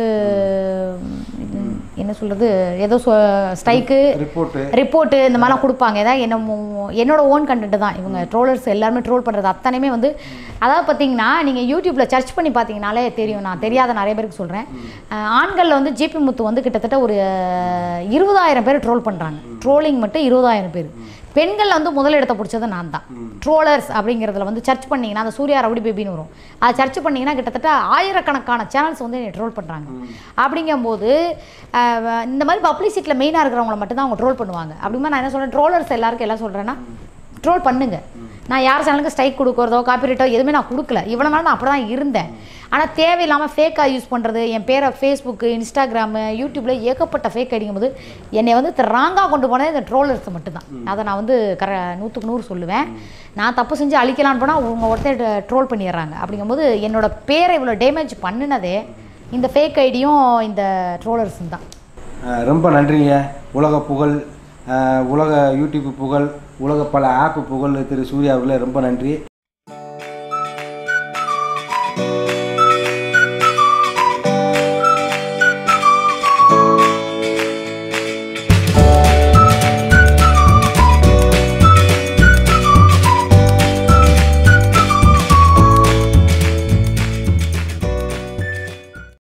ம், என்ன சொல்கிறது ஏதோ ஸ்ட்ரைக்கு ரிப்போர்ட்டு ரிப்போர்ட்டு இந்த மாதிரிலாம் கொடுப்பாங்க ஏதாவது என்ன மு- என்னோட ஓன் கண்டென்ட் தான் இவங்க ட்ரோலர்ஸ் எல்லாருமே ட்ரோல் பண்ணுறது அத்தனையுமே வந்து அதாவது பார்த்தீங்கன்னா நீங்கள் யூடியூப்பில் சர்ச் பண்ணி பார்த்தீங்கனாலே தெரியும் நான் தெரியாத நிறைய பேருக்கு சொல்கிறேன் ஆண்களில் வந்து ஜிபி முத்து வந்து கிட்டத்தட்ட ஒரு இருபதாயிரம் பேர் ட்ரோல் பண்ணுறாங்க ட்ரோலிங் மட்டும் இருபதாயிரம் பேர் பெண்களில் வந்து முதலிடத்தை பிடிச்சது நான் தான் ட்ரோலர்ஸ் அப்படிங்கிறதுல வந்து சர்ச் பண்ணீங்கன்னா அந்த சூர்யா ரவுடி பேபின்னு வரும் அதை சர்ச் பண்ணீங்கன்னா கிட்டத்தட்ட ஆயிரக்கணக்கான சேனல்ஸ் வந்து என்னை ட்ரோல் பண்ணுறாங்க அப்படிங்கும்போது அஹ், இந்த மாதிரி பப்ளிசிட்டியில் மெயினாக இருக்கிறவங்கள மட்டும் தான் அவங்க ட்ரோல் பண்ணுவாங்க அப்படிமா நான் என்ன சொல்கிறேன் ட்ரோலர்ஸ் எல்லாருக்கும் எல்லாம் சொல்கிறேன்னா ட்ரோல் பண்ணுங்க நான் யார் சேனலுக்கு ஸ்ட்ரைக் கொடுக்குறதோ காப்பிரைட்டோ எதுவுமே நான் கொடுக்கல இவ்வளோ நாள் நான் அப்படி தான் இருந்தேன் ஆனால் தேவையில்லாமல் ஃபேக்காக யூஸ் பண்ணுறது என் பேரை ஃபேஸ்புக்கு இன்ஸ்டாகிராமு யூடியூப்பில் ஏகப்பட்ட ஃபேக் ஐடிங்கும் போது என்னை வந்து ராங்காக கொண்டு போனது இந்த ட்ரோலர்ஸ் மட்டும்தான் அதை நான் வந்து கர நூற்றுக்கு நூறு சொல்லுவேன் நான் தப்பு செஞ்சு அழிக்கலான்னு போனால் அவங்க ஒருத்தர் ட்ரோல் பண்ணிடுறாங்க அப்படிங்கும்போது என்னோட பேரை இவ்வளோ டேமேஜ் பண்ணினதே இந்த ஃபேக் ஐடியும் இந்த ட்ரோலர்ஸும் தான் அஹ் ரொம்ப நன்றிங்க உலக புகழ் அஹ் உலக யூடியூப் புகழ் உலக பல ஆப் புகழ் திரு சூர்யா அவர்களே ரொம்ப நன்றி